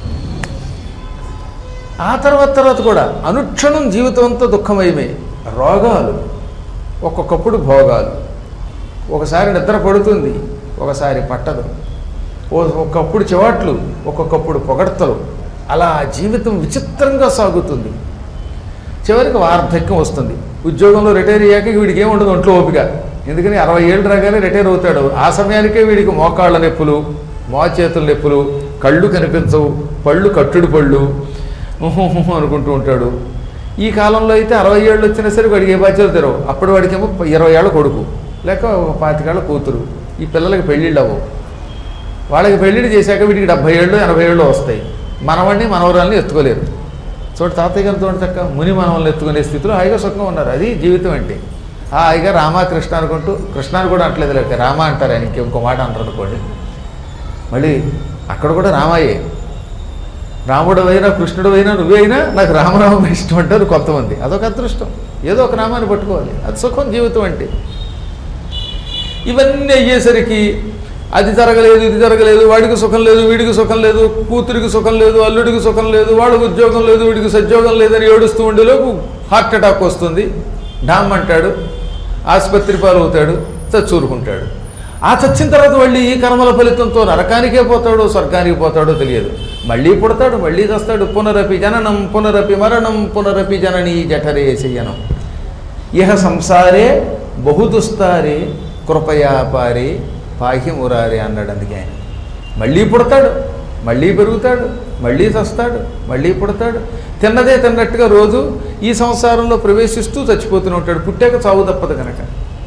[SPEAKER 1] ఆ తర్వాత తర్వాత కూడా అనుక్షణం జీవితం అంతా దుఃఖమయమే రోగాలు ఒక్కొక్కప్పుడు భోగాలు ఒకసారి నిద్ర పడుతుంది ఒకసారి పట్టదు ఓ- ఒక్కొక్కప్పుడు చివాట్లు ఒక్కొక్కప్పుడు పొగడ్తలు అలా జీవితం విచిత్రంగా సాగుతుంది చివరికి వార్ధక్యం వస్తుంది ఉద్యోగంలో రిటైర్ అయ్యాక వీడికి ఏముండదు ఒంట్లో ఓపిక ఎందుకని అరవై ఏళ్ళు రాగానే రిటైర్ అవుతాడు ఆ సమయానికే వీడికి మోకాళ్ళ నొప్పులు మోచేతుల నొప్పులు కళ్ళు కనిపించవు పళ్ళు కట్టుడు పళ్ళు ఉహుహుహు అనుకుంటూ ఉంటాడు ఈ కాలంలో అయితే అరవై ఏళ్ళు వచ్చినా సరే వాడికి ఏ బాధ్యతలు తెరవు అప్పుడు వాడికేమో ఇరవై ఏళ్ళ కొడుకు లేక ఒక పాతికేళ్ళ కూతురు ఈ పిల్లలకి పెళ్ళిళ్ళు అవ్వవు వాళ్ళకి పెళ్ళిళ్ళు చేశాక వీడికి డెబ్బై ఏళ్ళు ఎనభై ఏళ్ళు వస్తాయి మనవాడిని మనవరాల్ని ఎత్తుకోలేరు చోటు తాతయ్య గారితో చక్క ముని మనవల్ని ఎత్తుకునే స్థితిలో హాయిగా సుఖంగా ఉన్నారు అది జీవితం అంటే ఆ హాయిగా రామ కృష్ణ అనుకుంటూ కృష్ణాన్ని కూడా అంటలేదు లేక రామ అంటారు ఆయన ఇంకో మాట అంటారు అనుకోండి మళ్ళీ అక్కడ కూడా రామాయే రాముడు అయినా కృష్ణుడు అయినా నువ్వే అయినా నాకు రామరామ ఇష్టం అంటారు కొంతమంది అదొక అదృష్టం ఏదో ఒక నామాన్ని పట్టుకోవాలి అది సుఖం జీవితం అంటే ఇవన్నీ అయ్యేసరికి అది జరగలేదు ఇది జరగలేదు వాడికి సుఖం లేదు వీడికి సుఖం లేదు కూతురికి సుఖం లేదు అల్లుడికి సుఖం లేదు వాడికి ఉద్యోగం లేదు వీడికి సద్యోగం లేదని ఏడుస్తూ ఉండేలోపు హార్ట్ అటాక్ వస్తుంది డామ్ అంటాడు ఆసుపత్రి పాలవుతాడు చచ్చూరుకుంటాడు ఆ చచ్చిన తర్వాత మళ్ళీ ఈ కర్మల ఫలితంతో నరకానికే పోతాడో స్వర్గానికి పోతాడో తెలియదు మళ్ళీ పుడతాడు మళ్ళీ చస్తాడు పునరపి జననం పునరపి మరణం పునరపి జననీ జఠరే శయనం ఇహ సంసారే బహుదుస్తారే కృపయాపారే పాహి మురారే అన్నాడు అందుకే ఆయన మళ్ళీ పుడతాడు మళ్ళీ పెరుగుతాడు మళ్ళీ చస్తాడు మళ్ళీ పుడతాడు తిన్నదే తిన్నట్టుగా రోజు ఈ సంసారంలో ప్రవేశిస్తూ చచ్చిపోతూనే ఉంటాడు పుట్టాక చావు తప్పదు కనుక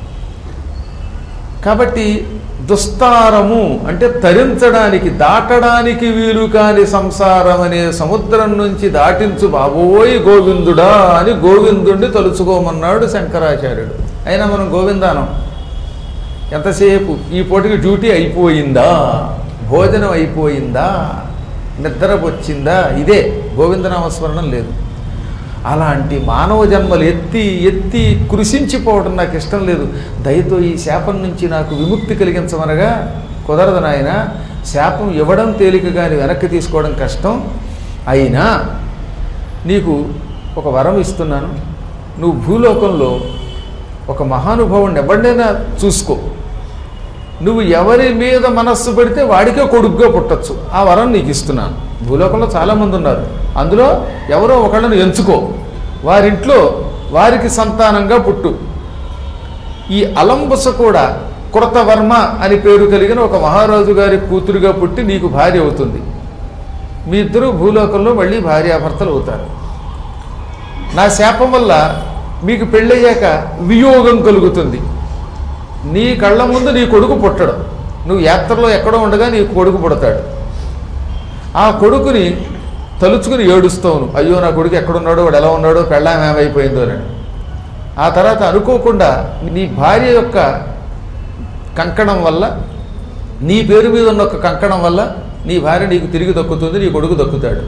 [SPEAKER 1] కాబట్టి దుస్తారము అంటే తరించడానికి దాటడానికి వీలు కాని సంసారం అనే సముద్రం నుంచి దాటించు బాబోయ్ గోవిందుడా అని గోవిందుణ్ణి తలుచుకోమన్నాడు శంకరాచార్యుడు అయినా మనం గోవిందానం ఎంతసేపు ఈ పూటకి డ్యూటీ అయిపోయిందా భోజనం అయిపోయిందా నిద్రపొచ్చిందా ఇదే గోవిందనామస్మరణం లేదు అలాంటి మానవ జన్మలు ఎత్తి ఎత్తి కృషించిపోవడం నాకు ఇష్టం లేదు దయతో ఈ శాపం నుంచి నాకు విముక్తి కలిగించమనగా కుదరదు నాయన శాపం ఇవ్వడం తేలిక కానీ వెనక్కి తీసుకోవడం కష్టం అయినా నీకు ఒక వరం ఇస్తున్నాను నువ్వు భూలోకంలో ఒక మహానుభావుని ఎవరినైనా చూసుకో నువ్వు ఎవరి మీద మనస్సు పెడితే వాడికే కొడుకుగా పుట్టచ్చు ఆ వరం నీకు ఇస్తున్నాను భూలోకంలో చాలామంది ఉన్నారు అందులో ఎవరో ఒకళ్ళని ఎంచుకో వారింట్లో వారికి సంతానంగా పుట్టు ఈ అలంబుస కూడా కృతవర్మ అని పేరు కలిగిన ఒక మహారాజు గారి కూతురుగా పుట్టి నీకు భార్య అవుతుంది మీ ఇద్దరు భూలోకంలో మళ్ళీ భార్యాభర్తలు అవుతారు నా శాపం వల్ల మీకు పెళ్ళయ్యాక వియోగం కలుగుతుంది నీ కళ్ళ ముందు నీ కొడుకు పుట్టడు నువ్వు యాత్రలో ఎక్కడో ఉండగా నీ కొడుకు పుడతాడు ఆ కొడుకుని తలుచుకుని ఏడుస్తావును అయ్యో నా కొడుకు ఎక్కడున్నాడో వాడు ఎలా ఉన్నాడో పెళ్ళాం ఏమైపోయిందో అని ఆ తర్వాత అనుకోకుండా నీ భార్య యొక్క కంకణం వల్ల నీ పేరు మీద ఉన్న ఒక కంకణం వల్ల నీ భార్య నీకు తిరిగి దక్కుతుంది నీ కొడుకు దక్కుతాడు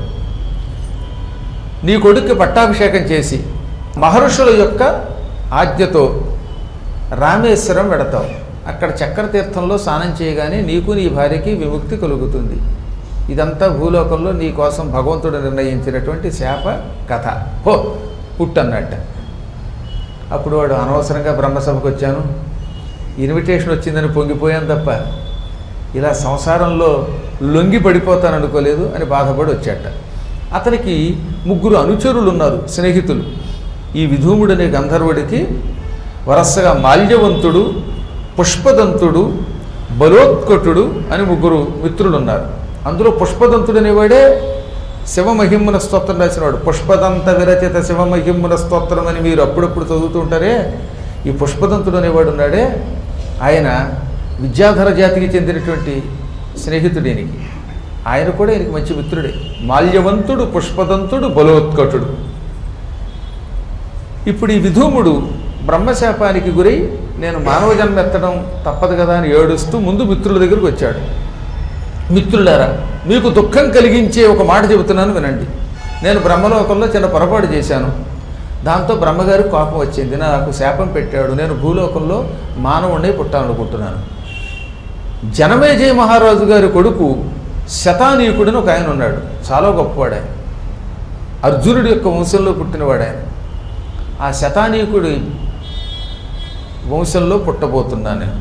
[SPEAKER 1] నీ కొడుక్కి పట్టాభిషేకం చేసి మహర్షుల యొక్క ఆజ్ఞతో రామేశ్వరం వెడతావు అక్కడ చక్ర తీర్థంలో స్నానం చేయగానే నీకు నీ భార్యకి విముక్తి కలుగుతుంది ఇదంతా భూలోకంలో నీ కోసం భగవంతుడు నిర్ణయించినటువంటి శాప కథ హో పుట్టన్నట్ట అప్పుడు వాడు అనవసరంగా బ్రహ్మసభకు వచ్చాను ఇన్విటేషన్ వచ్చిందని పొంగిపోయాను తప్ప ఇలా సంసారంలో లొంగి పడిపోతాను అనుకోలేదు అని బాధపడి వచ్చాట అతనికి ముగ్గురు అనుచరులు ఉన్నారు స్నేహితులు ఈ విధూముడనే గంధర్వుడికి వరసగా మాల్యవంతుడు పుష్పదంతుడు బలోత్కటుడు అని ముగ్గురు మిత్రులు ఉన్నారు అందులో పుష్పదంతుడు అనేవాడే శివమహిమ్మున స్తోత్రం రాసినవాడు పుష్పదంత విరచిత శివమహిమ్మున స్తోత్రం అని మీరు అప్పుడప్పుడు చదువుతూ ఉంటారే ఈ పుష్పదంతుడు అనేవాడు ఉన్నాడే ఆయన విద్యాధర జాతికి చెందినటువంటి స్నేహితుడినికి ఆయన కూడా ఈయనకి మంచి మిత్రుడే మాల్యవంతుడు పుష్పదంతుడు బలోత్కటుడు ఇప్పుడు ఈ విధూముడు బ్రహ్మశాపానికి గురై నేను మానవ జన్మ ఎత్తడం తప్పదు కదా అని ఏడుస్తూ ముందు మిత్రుల దగ్గరకు వచ్చాడు మిత్రులారా మీకు దుఃఖం కలిగించే ఒక మాట చెబుతున్నాను వినండి నేను బ్రహ్మలోకంలో చిన్న పొరపాటు చేశాను దాంతో బ్రహ్మగారి కోపం వచ్చింది నాకు శాపం పెట్టాడు నేను భూలోకంలో మానవుణ్ణి పుట్టాలనుకుంటున్నాను జనమేజయ మహారాజు గారి కొడుకు శతానీకుడిని ఒక ఆయన ఉన్నాడు చాలా గొప్పవాడు ఆయన అర్జునుడి యొక్క వంశంలో పుట్టినవాడు ఆయన ఆ శతానీకుడి వంశంలో పుట్టబోతున్నాను నేను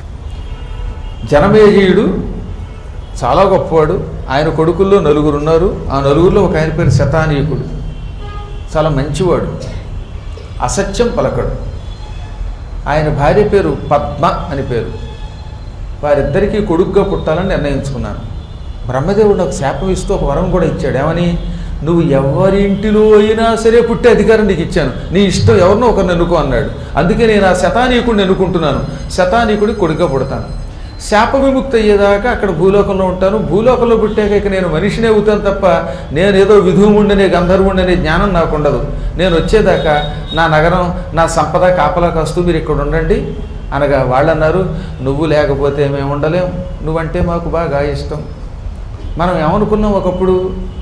[SPEAKER 1] జనమేజయుడు చాలా గొప్పవాడు ఆయన కొడుకుల్లో నలుగురు ఉన్నారు ఆ నలుగురిలో ఒక ఆయన పేరు శతానీకుడు చాలా మంచివాడు అసత్యం పలకడు ఆయన భార్య పేరు పద్మ అని పేరు వారిద్దరికీ కొడుకుగా పుట్టాలని నిర్ణయించుకున్నాను బ్రహ్మదేవుడు నాకు శాపం ఇస్తూ ఒక వరం కూడా ఇచ్చాడు ఏమని నువ్వు ఎవరి ఇంటిలో అయినా సరే పుట్టే అధికారం నీకు ఇచ్చాను నీ ఇష్టం ఎవరినో ఒకరిని ఎన్నుకో అన్నాడు అందుకే నేను ఆ శతానీకుడిని ఎన్నుకుంటున్నాను శతానీకుడి కొడుకుగా పుడతాను శాప విముక్తి అయ్యేదాకా అక్కడ భూలోకంలో ఉంటాను భూలోకంలో పుట్టాక ఇక నేను మనిషినే అవుతాను తప్ప నేను ఏదో విధువుండనే గంధర్వుండనే జ్ఞానం నాకు ఉండదు నేను వచ్చేదాకా నా నగరం నా సంపద కాపలా కాస్తూ మీరు ఇక్కడ ఉండండి అనగా వాళ్ళు అన్నారు నువ్వు లేకపోతే మేము ఉండలేం నువ్వంటే మాకు బాగా ఇష్టం మనం ఏమనుకున్నాం ఒకప్పుడు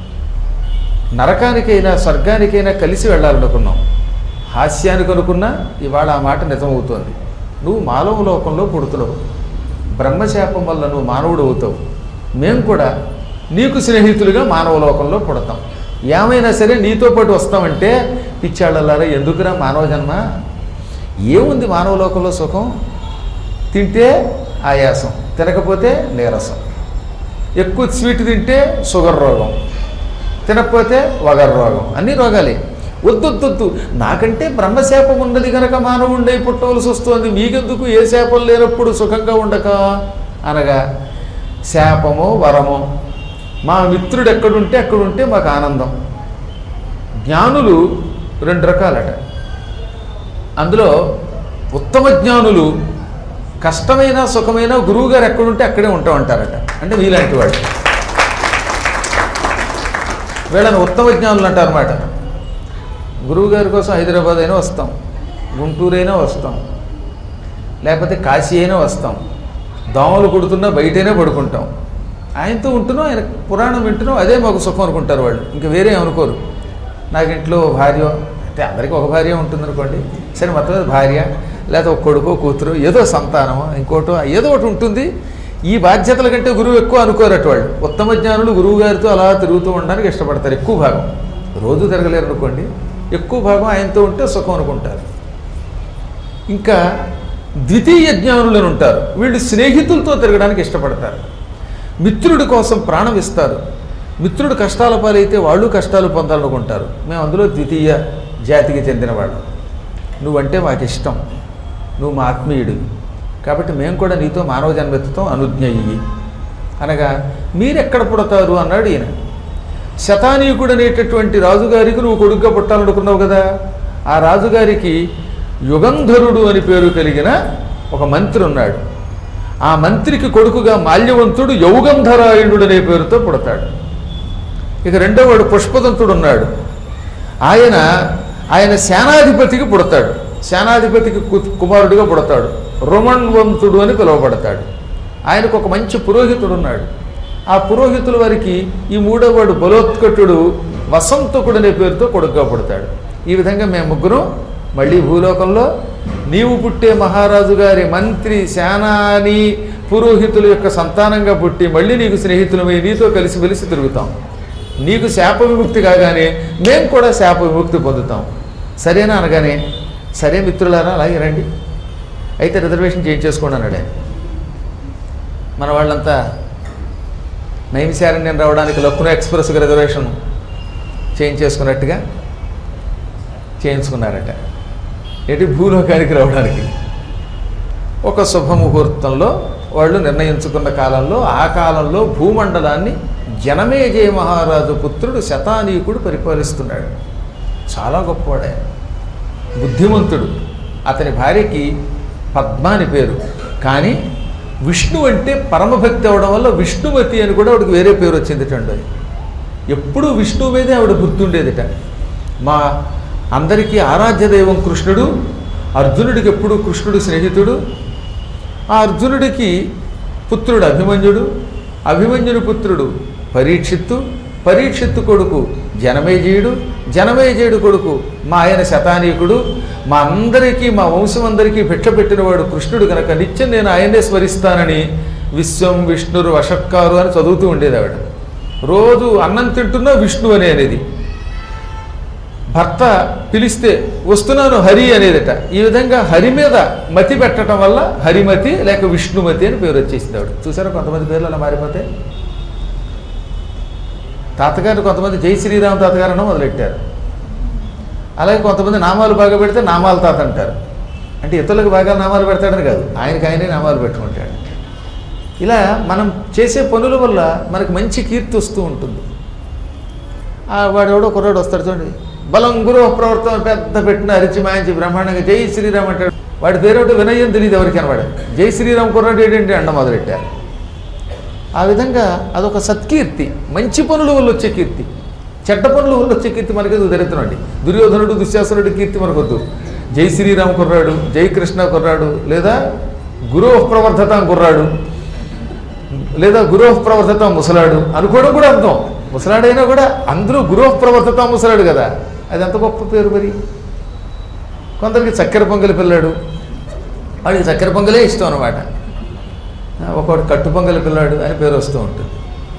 [SPEAKER 1] నరకానికైనా స్వర్గానికైనా కలిసి వెళ్ళాలనుకున్నాం హాస్యానికి అనుకున్నా ఇవాళ ఆ మాట నిజమవుతోంది నువ్వు మానవ లోకంలో పుడుతున్నావు బ్రహ్మశాపం వల్ల నువ్వు మానవుడు అవుతావు మేము కూడా నీకు స్నేహితులుగా మానవ లోకంలో పుడతాం ఏమైనా సరే నీతో పాటు వస్తామంటే పిచ్చాళ్ళలారా ఎందుకురా మానవ జన్మ ఏముంది మానవ లోకంలో సుఖం తింటే ఆయాసం తినకపోతే నీరసం ఎక్కువ స్వీట్ తింటే షుగర్ రోగం తినకపోతే వగర్ రోగం అన్ని రోగాలే వద్దొద్దొద్దు నాకంటే బ్రహ్మశాపం ఉన్నది కనుక మానవుండై పుట్టవలసి వస్తుంది మీకెందుకు ఏ శాపం లేనప్పుడు సుఖంగా ఉండక అనగా శాపమో వరమో మా మిత్రుడు ఎక్కడుంటే అక్కడుంటే మాకు ఆనందం జ్ఞానులు రెండు రకాలట అందులో ఉత్తమ జ్ఞానులు కష్టమైన సుఖమైన గురువుగారు ఎక్కడుంటే అక్కడే ఉంటా ఉంటారట అంటే మీలాంటి వాడు వీళ్ళని ఉత్తమ జ్ఞానులు అంటారన్నమాట గురువుగారి కోసం హైదరాబాద్ అయినా వస్తాం గుంటూరు అయినా వస్తాం లేకపోతే కాశీ అయినా వస్తాం దోమలు కుడుతున్నా బయటైనా పడుకుంటాం ఆయనతో ఉంటున్నాం ఆయన పురాణం వింటున్నాం అదే మాకు సుఖం అనుకుంటారు వాళ్ళు ఇంకా వేరే అనుకోరు నాకు ఇంట్లో భార్య అంటే అందరికీ ఒక భార్య ఉంటుంది అనుకోండి సరే మొత్తం మీద భార్య లేకపోతే ఒక కొడుకో కూతురు ఏదో సంతానమో ఇంకోటో ఏదో ఒకటి ఉంటుంది ఈ బాధ్యతల కంటే గురువు ఎక్కువ అనుకోరట వాళ్ళు ఉత్తమ జ్ఞానులు గురువు గారితో అలా తిరుగుతూ ఉండడానికి ఇష్టపడతారు ఎక్కువ భాగం రోజు తిరగలేరు అనుకోండి ఎక్కువ భాగం ఆయనతో ఉంటే సుఖం అనుకుంటారు ఇంకా ద్వితీయ జ్ఞానులను ఉంటారు వీళ్ళు స్నేహితులతో తిరగడానికి ఇష్టపడతారు మిత్రుడి కోసం ప్రాణం ఇస్తారు మిత్రుడు కష్టాల పాలైతే వాళ్ళు కష్టాలు పొందాలనుకుంటారు మేము అందులో ద్వితీయ జాతికి చెందిన వాళ్ళు నువ్వంటే మాకు ఇష్టం నువ్వు మా ఆత్మీయుడివి కాబట్టి మేము కూడా నీతో మానవ జన్మెత్తుతాం అనుజ్ఞ ఇయ్యి అనగా మీరెక్కడ పుడతారు అన్నాడు ఈయన శతానీకుడు అనేటటువంటి రాజుగారికి నువ్వు కొడుగ్గా పుట్టాలనుకున్నావు కదా ఆ రాజుగారికి యుగంధరుడు అని పేరు కలిగిన ఒక మంత్రి ఉన్నాడు ఆ మంత్రికి కొడుకుగా మాల్యవంతుడు యౌగంధరాయణుడు అనే పేరుతో పుడతాడు ఇక రెండో వాడు పుష్పదంతుడు ఉన్నాడు ఆయన ఆయన సేనాధిపతికి పుడతాడు సేనాధిపతికి కు- కుమారుడిగా పుడతాడు రోమణవంతుడు అని పిలువబడతాడు ఆయనకు ఒక మంచి పురోహితుడు ఉన్నాడు ఆ పురోహితుల వారికి ఈ మూడో వాడు బలోత్కటుడు వసంతకుడు అనే పేరుతో కొడుకుగా పుడతాడు ఈ విధంగా మేము ముగ్గురం మళ్ళీ భూలోకంలో నీవు పుట్టే మహారాజు గారి మంత్రి సేనాని పురోహితుల యొక్క సంతానంగా పుట్టి మళ్ళీ నీకు స్నేహితులమై నీతో కలిసి వెలిసి తిరుగుతాం నీకు శాప విముక్తి కాగానే మేము కూడా శాప విముక్తి పొందుతాం సరేనా అనగానే సరే మిత్రులారా అలాగే రండి అయితే రిజర్వేషన్ చేయించేసుకోండి అన్నాడు ఆయన. మన వాళ్ళంతా నైమిశారణ్యం రావడానికి లక్కున ఎక్స్ప్రెస్గా రిజర్వేషన్ చేయించేసుకున్నట్టుగా చేయించుకున్నారట ఎటు భూలోకానికి రావడానికి ఒక శుభముహూర్తంలో వాళ్ళు నిర్ణయించుకున్న కాలంలో ఆ కాలంలో భూమండలాన్ని జనమేజయ మహారాజు పుత్రుడు శతానీకుడు పరిపాలిస్తున్నాడు చాలా గొప్పవాడు ఆయన బుద్ధిమంతుడు అతని భార్యకి పద్మ అని పేరు కానీ విష్ణు అంటే పరమభక్తి అవడం వల్ల విష్ణుమతి అని కూడా ఆవిడకి వేరే పేరు వచ్చింది చండు ఎప్పుడూ విష్ణువు మీదే ఆవిడ గుర్తుండేదిట మా అందరికీ ఆరాధ్య దైవం కృష్ణుడు అర్జునుడికి ఎప్పుడు కృష్ణుడు స్నేహితుడు ఆ అర్జునుడికి పుత్రుడు అభిమన్యుడు అభిమన్యుని పుత్రుడు పరీక్షిత్తు పరీక్షిత్తు కొడుకు జనమేజయుడు జనమేజయుడు కొడుకు మా ఆయన శతానీకుడు మా అందరికీ మా వంశం అందరికీ భిక్ష పెట్టినవాడు కృష్ణుడు కనుక నిత్యం నేను ఆయన్నే స్మరిస్తానని విశ్వం విష్ణురు వషట్కారు అని చదువుతూ ఉండేది ఆవిడ రోజు అన్నం తింటున్నా విష్ణు అనే అనేది భర్త పిలిస్తే వస్తున్నాను హరి అనేదట ఈ విధంగా హరి మీద మతి పెట్టడం వల్ల హరిమతి లేక విష్ణుమతి అని పేరు వచ్చేసింది ఆవిడ చూసారా కొంతమంది పేర్లు అలా మారిపోతే తాతగారు కొంతమంది జై శ్రీరామ్ తాతగారు అన్న మొదలెట్టారు అలాగే కొంతమంది నామాలు బాగా పెడితే నామాల తాత అంటారు అంటే ఇతరులకు బాగా నామాలు పెడతాడని కాదు ఆయనకి ఆయనే నామాలు పెట్టుకుంటాడు ఇలా మనం చేసే పనుల వల్ల మనకు మంచి కీర్తి వస్తూ ఉంటుంది ఆ వాడు ఎవడో కుర్రాడు వస్తాడు చూడండి బలం గురు ప్రవర్తన పెద్ద పెట్టిన అరిచి మాయించి బ్రహ్మాండంగా జై శ్రీరామ్ అంటాడు వాడి పేరేమిటో వినయం తెలియదు ఎవరికి అనవాడు జై శ్రీరామ్ కుర్రాడు ఏంటంటే అండ మొదలెట్టారు ఆ విధంగా అదొక సత్కీర్తి మంచి పనుల వల్ల వచ్చే కీర్తి చెడ్డ పనుల వల్ల వచ్చే కీర్తి మనకేదో దరిద్రండి దుర్యోధనుడు దుశ్శాసనుడి కీర్తి మనకొద్దు జై శ్రీరామ్ కుర్రాడు జై కృష్ణ కుర్రాడు లేదా గురు ప్రవర్ధత కుర్రాడు లేదా గురోహ ప్రవర్తత ముసలాడు అనుకోవడం కూడా అర్థం ముసలాడైనా కూడా అందరూ గురోహ ప్రవర్తత ముసలాడు కదా అది ఎంత గొప్ప పేరు మరి కొందరికి చక్కెర పొంగలి పిల్లాడు వాడికి చక్కెర పొంగలే ఇష్టం అనమాట ఒకటి కట్టు పొంగలి పిల్లాడు అని పేరు వస్తూ ఉంటుంది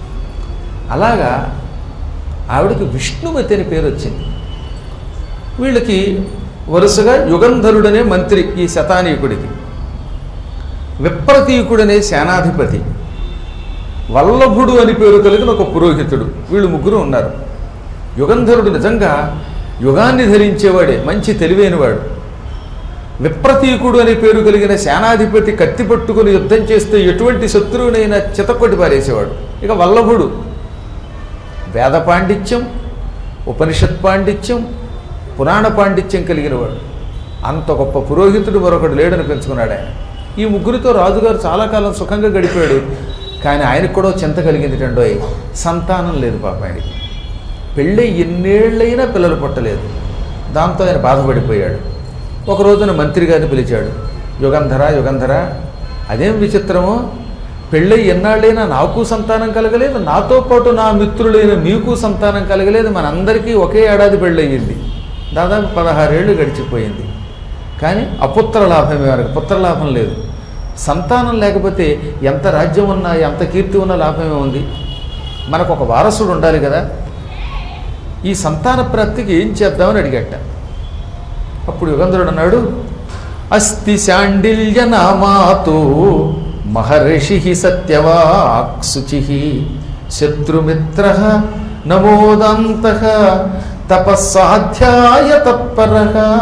[SPEAKER 1] అలాగా ఆవిడకి విష్ణుమతి అని పేరు వచ్చింది వీళ్ళకి వరుసగా యుగంధరుడనే మంత్రి ఈ శతానీకుడికి విప్రతీకుడనే సేనాధిపతి వల్లభుడు అని పేరు కలిగిన ఒక పురోహితుడు వీళ్ళు ముగ్గురు ఉన్నారు యుగంధరుడు నిజంగా యుగాన్ని ధరించేవాడే మంచి తెలివైనవాడు విప్రతీకుడు అనే పేరు కలిగిన సేనాధిపతి కత్తి పట్టుకుని యుద్ధం చేస్తే ఎటువంటి శత్రువునైనా చితకొట్టి పారేసేవాడు ఇక వల్లభుడు వేద పాండిత్యం ఉపనిషత్ పాండిత్యం పురాణ పాండిత్యం కలిగినవాడు అంత గొప్ప పురోహితుడు మరొకడు లేడని పెంచుకున్నాడు ఆయన ఈ ముగ్గురితో రాజుగారు చాలా కాలం సుఖంగా గడిపాడు కానీ ఆయనకు కూడా చింత కలిగింది టండోయ్ సంతానం లేదు పాప ఆయనకి పెళ్ళి ఎన్నేళ్ళైనా పిల్లలు పుట్టలేదు దాంతో ఆయన బాధపడిపోయాడు ఒక రోజున మంత్రి గారిని పిలిచాడు యుగంధర యుగంధర అదేం విచిత్రమో పెళ్ళై ఎన్నాళ్ళైనా నాకు సంతానం కలగలేదు నాతో పాటు నా మిత్రులైన మీకు సంతానం కలగలేదు మనందరికీ ఒకే ఏడాది పెళ్ళయింది దాదాపు పదహారేళ్ళు గడిచిపోయింది కానీ అపుత్ర లాభమే వారికి పుత్ర లాభం లేదు సంతానం లేకపోతే ఎంత రాజ్యం ఉన్నా ఎంత కీర్తి ఉన్నా లాభమే ఉంది మనకు ఒక వారసుడు ఉండాలి కదా ఈ సంతాన ప్రాప్తికి ఏం చేద్దామని అడిగట అప్పుడు యుగంధరుడు అన్నాడు అస్తి శాండిల్య నామాతో మహర్షి సత్యవాక్శుచి శత్రుమిత్ర నమోదంత తపస్సాధ్యాయ తత్పర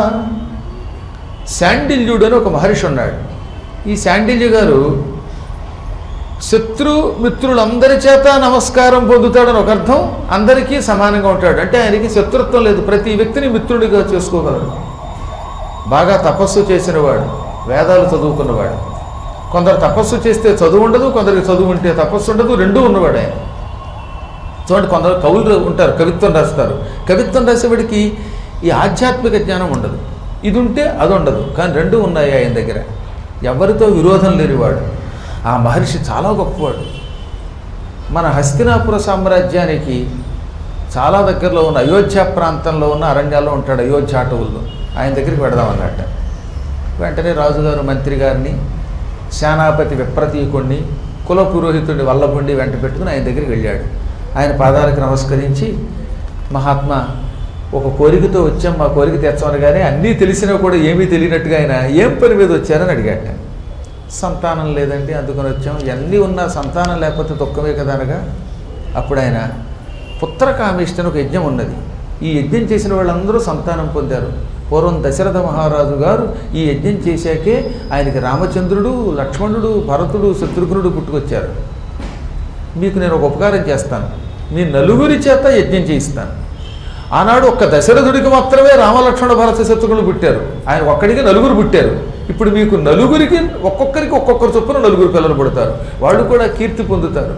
[SPEAKER 1] శాండిల్యుడు అని ఒక మహర్షి ఉన్నాడు ఈ శాండిల్య గారు శత్రు మిత్రులందరి చేత నమస్కారం పొందుతాడని ఒక అర్థం అందరికీ సమానంగా ఉంటాడు అంటే ఆయనకి శత్రుత్వం లేదు ప్రతి వ్యక్తిని మిత్రుడిగా చేసుకోగలడు బాగా తపస్సు చేసినవాడు వేదాలు చదువుకున్నవాడు కొందరు తపస్సు చేస్తే చదువు ఉండదు కొందరికి చదువు ఉంటే తపస్సు ఉండదు రెండూ ఉన్నవాడు ఆయన చూడండి కొందరు కవులు ఉంటారు కవిత్వం రాస్తారు కవిత్వం రాసేవాడికి ఈ ఆధ్యాత్మిక జ్ఞానం ఉండదు ఇది ఉంటే అది ఉండదు కానీ రెండూ ఉన్నాయి ఆయన దగ్గర ఎవరితో విరోధం లేనివాడు ఆ మహర్షి చాలా గొప్పవాడు మన హస్తినాపుర సామ్రాజ్యానికి చాలా దగ్గరలో ఉన్న అయోధ్య ప్రాంతంలో ఉన్న అరణ్యాల్లో ఉంటాడు అయోధ్య అటవుల్లో ఆయన దగ్గరికి పెడదామన్నట్ట వెంటనే రాజుగారు మంత్రి గారిని సేనాపతి విప్రతీకుణ్ణి కుల పురోహితుడిని వల్లభుండి వెంట పెట్టుకుని ఆయన దగ్గరికి వెళ్ళాడు ఆయన పాదాలకు నమస్కరించి మహాత్మా ఒక కోరికతో వచ్చాం మా కోరిక తెచ్చామనగానే అన్నీ తెలిసినా కూడా ఏమీ తెలియనట్టుగా ఆయన ఏం పని మీద వచ్చారని అడిగాట సంతానం లేదండి అందుకని వచ్చాం ఇవన్నీ ఉన్నా సంతానం లేకపోతే దుఃఖమే కదా అనగా అప్పుడు ఆయన పుత్రకామిష్టి అని ఒక యజ్ఞం ఉన్నది ఈ యజ్ఞం చేసిన వాళ్ళందరూ సంతానం పొందారు పూర్వం దశరథ మహారాజు గారు ఈ యజ్ఞం చేశాకే ఆయనకి రామచంద్రుడు లక్ష్మణుడు భరతుడు శత్రుఘ్నుడు పుట్టుకొచ్చారు మీకు నేను ఒక ఉపకారం చేస్తాను మీ నలుగురి చేత యజ్ఞం చేయిస్తాను ఆనాడు ఒక్క దశరథుడికి మాత్రమే రామలక్ష్మణ భరత శత్రుఘ్నులు పుట్టారు ఆయన ఒక్కడికి నలుగురు పుట్టారు ఇప్పుడు మీకు నలుగురికి ఒక్కొక్కరికి ఒక్కొక్కరు చొప్పున నలుగురు పిల్లలు పుడతారు వాళ్ళు కూడా కీర్తి పొందుతారు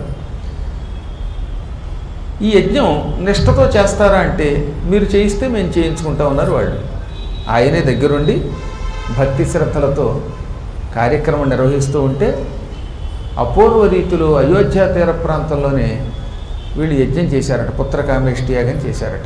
[SPEAKER 1] ఈ యజ్ఞం నిష్టతో చేస్తారా అంటే మీరు చేయిస్తే మేము చేయించుకుంటా ఉన్నారు వాళ్ళు ఆయనే దగ్గరుండి భక్తి శ్రద్ధలతో కార్యక్రమం నిర్వహిస్తూ ఉంటే అపూర్వ రీతిలో అయోధ్య తీర ప్రాంతంలోనే వీళ్ళు యజ్ఞం చేశారట పుత్రకామేష్టి యాగం చేశారట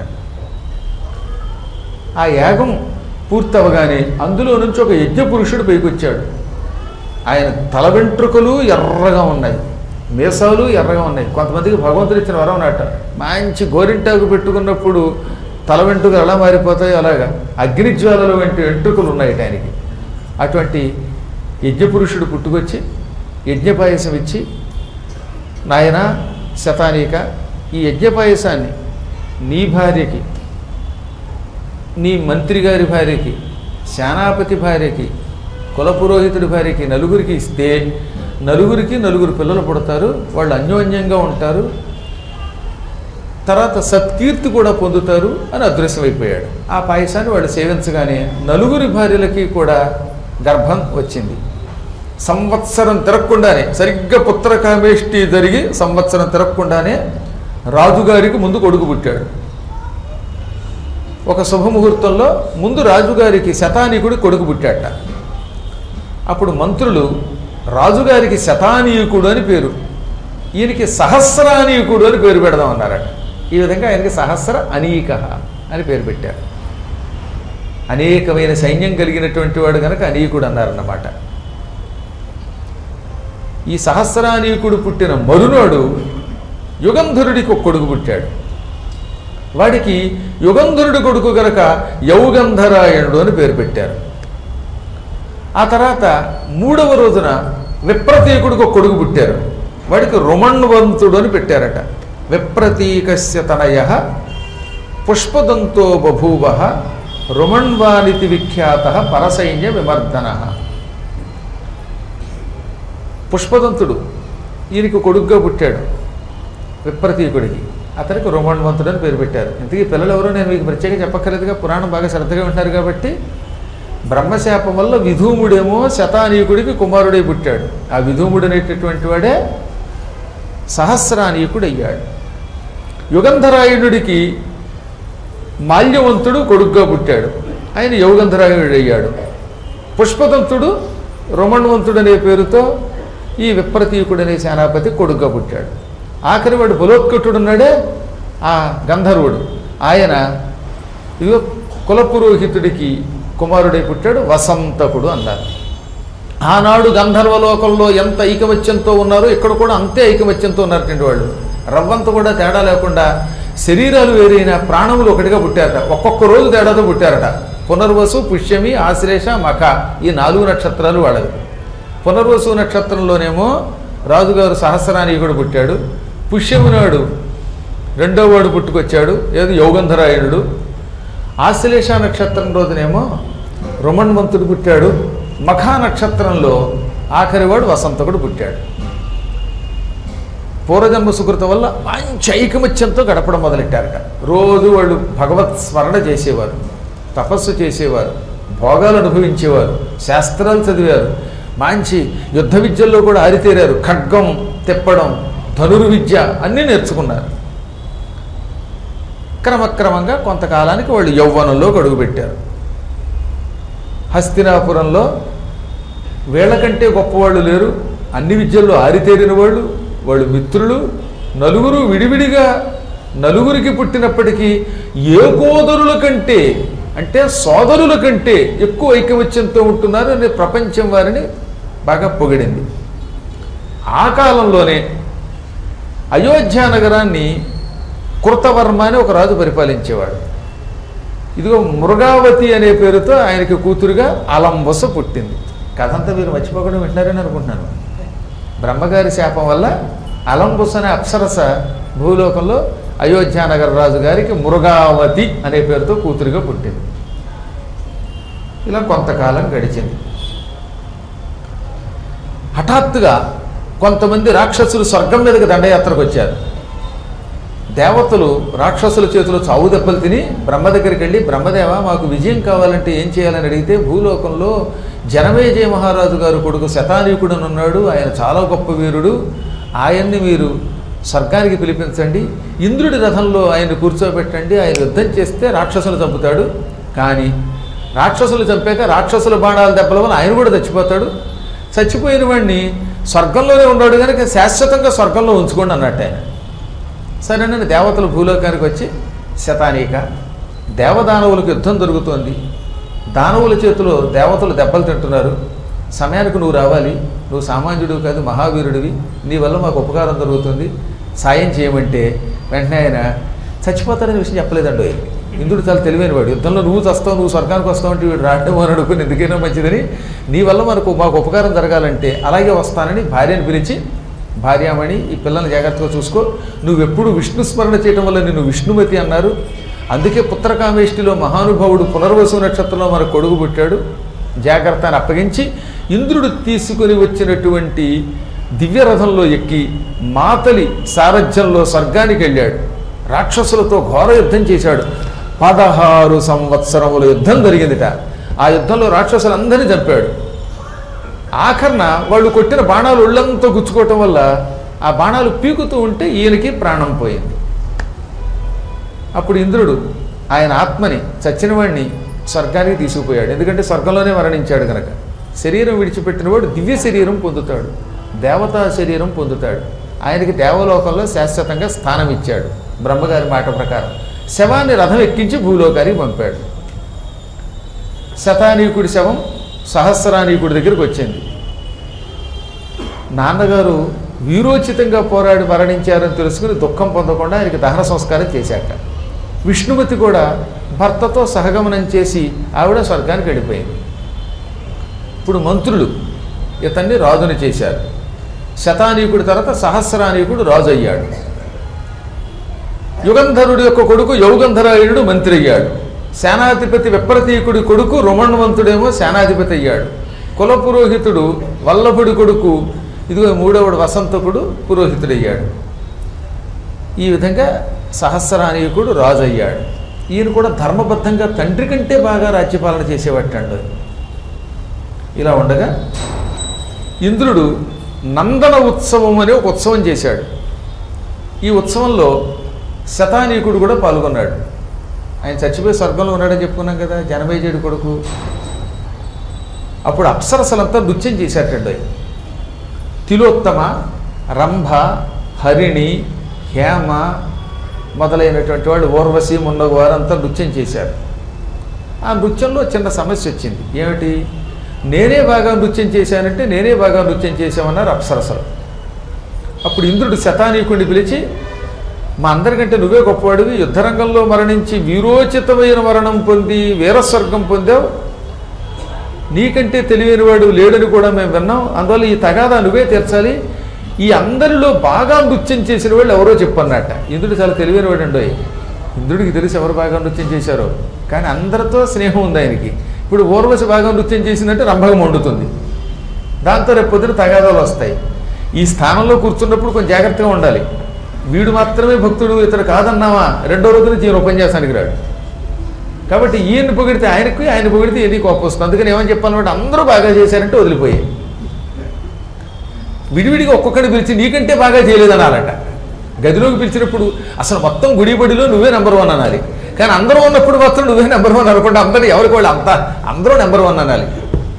[SPEAKER 1] ఆ యాగం పూర్తవగానే అందులో నుంచి ఒక యజ్ఞ పురుషుడు పైకొచ్చాడు ఆయన తల వెంట్రుకలు ఎర్రగా ఉన్నాయి మీసాలు ఎర్రగా ఉన్నాయి కొంతమందికి భగవంతుడు ఇచ్చిన వరం నాట మంచి గోరింటాకు పెట్టుకున్నప్పుడు తల వెంట్రుకలు ఎలా మారిపోతాయో అలాగా అగ్నిజ్వాలలు వంటి వెంట్రుకలు ఉన్నాయి ఆయనకి అటువంటి యజ్ఞపురుషుడు పుట్టుకొచ్చి యజ్ఞపాయసం ఇచ్చి నాయన శతానీక ఈ యజ్ఞపాయసాన్ని నీ భార్యకి నీ మంత్రి గారి భార్యకి సేనాపతి భార్యకి కులపురోహితుడి భార్యకి నలుగురికి ఇస్తే నలుగురికి నలుగురు పిల్లలు పుడతారు వాళ్ళు అన్యోన్యంగా ఉంటారు తర్వాత సత్కీర్తి కూడా పొందుతారు అని అదృశ్యమైపోయాడు ఆ పాయసాన్ని వాళ్ళు సేవించగానే నలుగురి భార్యలకి కూడా గర్భం వచ్చింది సంవత్సరం తిరగకుండానే సరిగ్గా పుత్రకామేష్టి జరిగి సంవత్సరం తిరగకుండానే రాజుగారికి ముందు కొడుకు పుట్టాడు ఒక శుభముహూర్తంలో ముందు రాజుగారికి శతానీకుడు కొడుకు పుట్టాట అప్పుడు మంత్రులు రాజుగారికి శతానీయుకుడు అని పేరు ఈయనకి సహస్రానీయుకుడు అని పేరు పెడదామన్నారట ఈ విధంగా ఆయనకి సహస్ర అనీక అని పేరు పెట్టారు అనేకమైన సైన్యం కలిగినటువంటి వాడు కనుక అనీకుడు అన్నారన్నమాట ఈ సహస్రానీకుడు పుట్టిన మరునాడు యుగంధరుడికి ఒక కొడుకు పుట్టాడు వాడికి యుగంధరుడి కొడుకు గనక యౌగంధరాయణుడు అని పేరు పెట్టారు ఆ తర్వాత మూడవ రోజున విప్రతీకుడికి ఒక కొడుకు పుట్టారు వాడికి రుమణ్వంతుడు అని పెట్టారట విప్రతీకస్య తనయ పుష్పదంతో బభూవ రుమణ్వానితి విఖ్యాత పరసైన్య విమర్దన పుష్పదంతుడు ఈయనకి కొడుకుగా పుట్టాడు విప్రతీకుడికి అతనికి రోమణవంతుడు అని పేరు పెట్టారు ఇంతకీ పిల్లలు ఎవరో నేను మీకు ప్రత్యేకంగా చెప్పక్కర్లేదుగా పురాణం బాగా శ్రద్ధగా ఉంటారు కాబట్టి బ్రహ్మశాపం వల్ల విధూముడేమో శతానీయుకుడికి కుమారుడై పుట్టాడు ఆ విధూముడు అనేటటువంటి వాడే సహస్రానీయుకుడు అయ్యాడు యుగంధరాయుడికి మాల్యవంతుడు కొడుకుగా పుట్టాడు ఆయన యుగంధరాయుడు అయ్యాడు పుష్పదంతుడు రోమణవంతుడు అనే పేరుతో ఈ విప్రతీయుకుడు అనే సేనాపతి కొడుకుగా పుట్టాడు ఆఖరి వాడు బలోత్కటుడు ఉన్నాడే ఆ గంధర్వుడు ఆయన ఇదిగో కులపురోహితుడికి కుమారుడై పుట్టాడు వసంతకుడు అన్నారు ఆనాడు గంధర్వలోకంలో ఎంత ఐకమత్యంతో ఉన్నారో ఇక్కడ కూడా అంతే ఐకమత్యంతో ఉన్నారటండి వాళ్ళు రవ్వంత కూడా తేడా లేకుండా శరీరాలు వేరైన ప్రాణములు ఒకటిగా పుట్టారట ఒక్కొక్క రోజు తేడాతో పుట్టారట పునర్వసు పుష్యమి ఆశ్లేష మఖ ఈ నాలుగు నక్షత్రాలు వాళ్ళవి పునర్వసు నక్షత్రంలోనేమో రాజుగారు సహస్రానీయుడు పుట్టాడు పుష్యము నాడు రెండో వాడు పుట్టుకొచ్చాడు ఏది యోగంధరాయణుడు ఆశ్లేష నక్షత్రం రోజునేమో రుమణ్వంతుడు పుట్టాడు మఖా నక్షత్రంలో ఆఖరివాడు వసంతకుడు పుట్టాడు పూర్వజన్మ సుకృతం వల్ల మంచి ఐకమత్యంతో గడపడం మొదలెట్టారట రోజు వాళ్ళు భగవత్ స్మరణ చేసేవారు తపస్సు చేసేవారు భోగాలు అనుభవించేవారు శాస్త్రాలు చదివారు మంచి యుద్ధ విద్యల్లో కూడా ఆరితేరారు ఖడ్గం తిప్పడం ధనుర్విద్య అన్నీ నేర్చుకున్నారు క్రమక్రమంగా కొంతకాలానికి వాళ్ళు యౌవనంలో అడుగుపెట్టారు హస్తినాపురంలో వీళ్ళకంటే గొప్పవాళ్ళు లేరు అన్ని విద్యల్లో ఆరితేరిన వాళ్ళు వాళ్ళు మిత్రులు నలుగురు విడివిడిగా నలుగురికి పుట్టినప్పటికీ ఏ కోదరుల కంటే అంటే సోదరుల కంటే ఎక్కువ ఐకమత్యంతో ఉంటున్నారు అనే ప్రపంచం వారిని బాగా పొగిడింది ఆ కాలంలోనే అయోధ్య నగరాన్ని కృతవర్మ అని ఒక రాజు పరిపాలించేవాడు ఇదిగో మృగావతి అనే పేరుతో ఆయనకి కూతురుగా అలంబస పుట్టింది కథంతా మీరు మర్చిపోకుండా వింటారని అనుకుంటున్నాను బ్రహ్మగారి శాపం వల్ల అలంబుస్ అనే అప్సరస భూలోకంలో అయోధ్యానగర రాజు గారికి మురుగావతి అనే పేరుతో కూతురుగా పుట్టింది ఇలా కొంతకాలం గడిచింది హఠాత్తుగా కొంతమంది రాక్షసులు స్వర్గం మీదకి దండయాత్రకు వచ్చారు దేవతలు రాక్షసుల చేతిలో చావు దెబ్బలు తిని బ్రహ్మ దగ్గరికి వెళ్ళి బ్రహ్మదేవ మాకు విజయం కావాలంటే ఏం చేయాలని అడిగితే భూలోకంలో జనమేజయ మహారాజు గారు కొడుకు శతానీకుడు అని ఉన్నాడు ఆయన చాలా గొప్ప వీరుడు ఆయన్ని మీరు స్వర్గానికి పిలిపించండి ఇంద్రుడి రథంలో ఆయన కూర్చోబెట్టండి ఆయన యుద్ధం చేస్తే రాక్షసులు చంపుతాడు కానీ రాక్షసులు చంపాక రాక్షసుల బాణాల దెబ్బల వల్ల ఆయన కూడా చచ్చిపోతాడు చచ్చిపోయిన వాడిని స్వర్గంలోనే ఉన్నాడు కనుక శాశ్వతంగా స్వర్గంలో ఉంచుకోండి అన్నట్టు ఆయన సరేనని దేవతలు భూలోకానికి వచ్చి శతానీక దేవదానవులకు యుద్ధం జరుగుతోంది దానవుల చేతిలో దేవతలు దెబ్బలు తింటున్నారు సమయానికి నువ్వు రావాలి నువ్వు సామాన్యుడు కాదు మహావీరుడివి నీ వల్ల మాకు ఉపకారం జరుగుతుంది సాయం చేయమంటే వెంటనే ఆయన చచ్చిపోతాడనే విషయం చెప్పలేదండి ఇంద్రుడు చాలా తెలివైనవాడు యుద్ధంలో నువ్వు చస్తావు నువ్వు స్వర్గానికి వస్తావు అంటే వీడు రావడం అని అనుకుని ఎందుకైనా మంచిదని నీ వల్ల మనకు మాకు ఉపకారం జరగాలంటే అలాగే వస్తానని భార్యను పిలిచి భార్యామణి ఈ పిల్లల్ని జాగ్రత్తగా చూసుకో నువ్వెప్పుడు విష్ణు స్మరణ చేయడం వల్ల నిన్ను విష్ణుమతి అన్నారు అందుకే పుత్రకామేష్టిలో మహానుభావుడు పునర్వసు నక్షత్రంలో మన కొడుకు పుట్టాడు జాగ్రత్త అని అప్పగించి ఇంద్రుడు తీసుకొని వచ్చినటువంటి దివ్యరథంలో ఎక్కి మాతలి సారథ్యంలో స్వర్గానికి వెళ్ళాడు రాక్షసులతో ఘోర యుద్ధం చేశాడు పదహారు సంవత్సరముల యుద్ధం జరిగిందిట ఆ యుద్ధంలో రాక్షసులందరినీ చంపాడు ఆఖరణ వాళ్ళు కొట్టిన బాణాలు ఒళ్ళంతా గుచ్చుకోవటం వల్ల ఆ బాణాలు పీకుతూ ఉంటే ఈయనకి ప్రాణం పోయింది అప్పుడు ఇంద్రుడు ఆయన ఆత్మని చచ్చినవాడిని స్వర్గానికి తీసుకుపోయాడు ఎందుకంటే స్వర్గంలోనే మరణించాడు కనుక శరీరం విడిచిపెట్టినవాడు దివ్య శరీరం పొందుతాడు దేవతా శరీరం పొందుతాడు ఆయనకి దేవలోకంలో శాశ్వతంగా స్థానం ఇచ్చాడు బ్రహ్మగారి మాట ప్రకారం శవాన్ని రథం ఎక్కించి భూలోకానికి పంపాడు శతానీకుడి శవం సహస్రానీకుడి దగ్గరికి వచ్చింది నాన్నగారు వీరోచితంగా పోరాడి మరణించారని తెలుసుకుని దుఃఖం పొందకుండా ఆయనకి దహన సంస్కారం చేశాక విష్ణుమతి కూడా భర్తతో సహగమనం చేసి ఆవిడ స్వర్గానికి వెళ్ళిపోయింది ఇప్పుడు మంత్రులు ఇతన్ని రాజుని చేశారు శతానీకుడి తర్వాత సహస్రానీకుడు రాజు అయ్యాడు యుగంధరుడి యొక్క కొడుకు యౌగంధరాయుడు మంత్రి అయ్యాడు సేనాధిపతి విప్రతీకుడి కొడుకు రుమణవంతుడేమో సేనాధిపతి అయ్యాడు కుల పురోహితుడు వల్లభుడి కొడుకు ఇదిగో మూడవడు వసంతకుడు పురోహితుడయ్యాడు ఈ విధంగా సహస్రానీకుడు రాజు అయ్యాడు ఈయన కూడా ధర్మబద్ధంగా తండ్రి కంటే బాగా రాజ్యపాలన చేసేవాటండు ఇలా ఉండగా ఇంద్రుడు నందన ఉత్సవం అనే ఒక ఉత్సవం చేశాడు ఈ ఉత్సవంలో శతానీకుడు కూడా పాల్గొన్నాడు ఆయన చచ్చిపోయి స్వర్గంలో ఉన్నాడని చెప్పుకున్నాం కదా జనమేజయుడి కొడుకు అప్పుడు అప్సరసలంతా నృత్యం చేశాటండి ఆయన తిలోత్తమ రంభ హరిణి హేమ మొదలైనటువంటి వాళ్ళు ఊర్వశి మున్నగు వారంతా నృత్యం చేశారు ఆ నృత్యంలో చిన్న సమస్య వచ్చింది ఏమిటి నేనే బాగా నృత్యం చేశానంటే నేనే బాగా నృత్యం చేశామన్నారు అప్సరసలు అప్పుడు ఇంద్రుడు శతానీకుడిని పిలిచి మా అందరికంటే నువ్వే గొప్పవాడివి యుద్ధరంగంలో మరణించి వీరోచితమైన మరణం పొంది వీరస్వర్గం పొందావు నీకంటే తెలివైనవాడు లేడని కూడా మేము విన్నాం అందువల్ల ఈ తగాదా నువ్వే తీర్చాలి ఈ అందరిలో బాగా నృత్యం చేసిన వాళ్ళు ఎవరో చెప్పన్నట్ట ఇంద్రుడు చాలా తెలివైనవాడు అండి ఇంద్రుడికి తెలిసి ఎవరు బాగా నృత్యం చేశారో కానీ అందరితో స్నేహం ఉంది ఆయనకి ఇప్పుడు ఊర్వశి బాగా నృత్యం చేసిందంటే రంభగం వండుతుంది దాంతో రేపు పొద్దున తగాదాలు వస్తాయి ఈ స్థానంలో కూర్చున్నప్పుడు కొంచెం జాగ్రత్తగా ఉండాలి వీడు మాత్రమే భక్తుడు ఇతడు కాదన్నావా రెండో రోజు నుంచి ఈయన ఉపన్యాసానికి రాడు కాబట్టి ఈయన పొగిడితే ఆయనకు ఆయన పొగిడితే ఏది కోపం వస్తుంది అందుకని ఏమని చెప్పాలన్నమాట అందరూ బాగా చేశారంటే వదిలిపోయాయి విడివిడిగా ఒక్కొక్కడిని పిలిచి నీకంటే బాగా చేయలేదనాలట గదిలోకి పిలిచినప్పుడు అసలు మొత్తం గుడిబడిలో నువ్వే నెంబర్ వన్ అనాలి కానీ అందరూ ఉన్నప్పుడు మాత్రం నువ్వే నెంబర్ వన్ అనుకుంటే అందరూ ఎవరికి వాళ్ళు అంతా అందరూ నెంబర్ వన్ అనాలి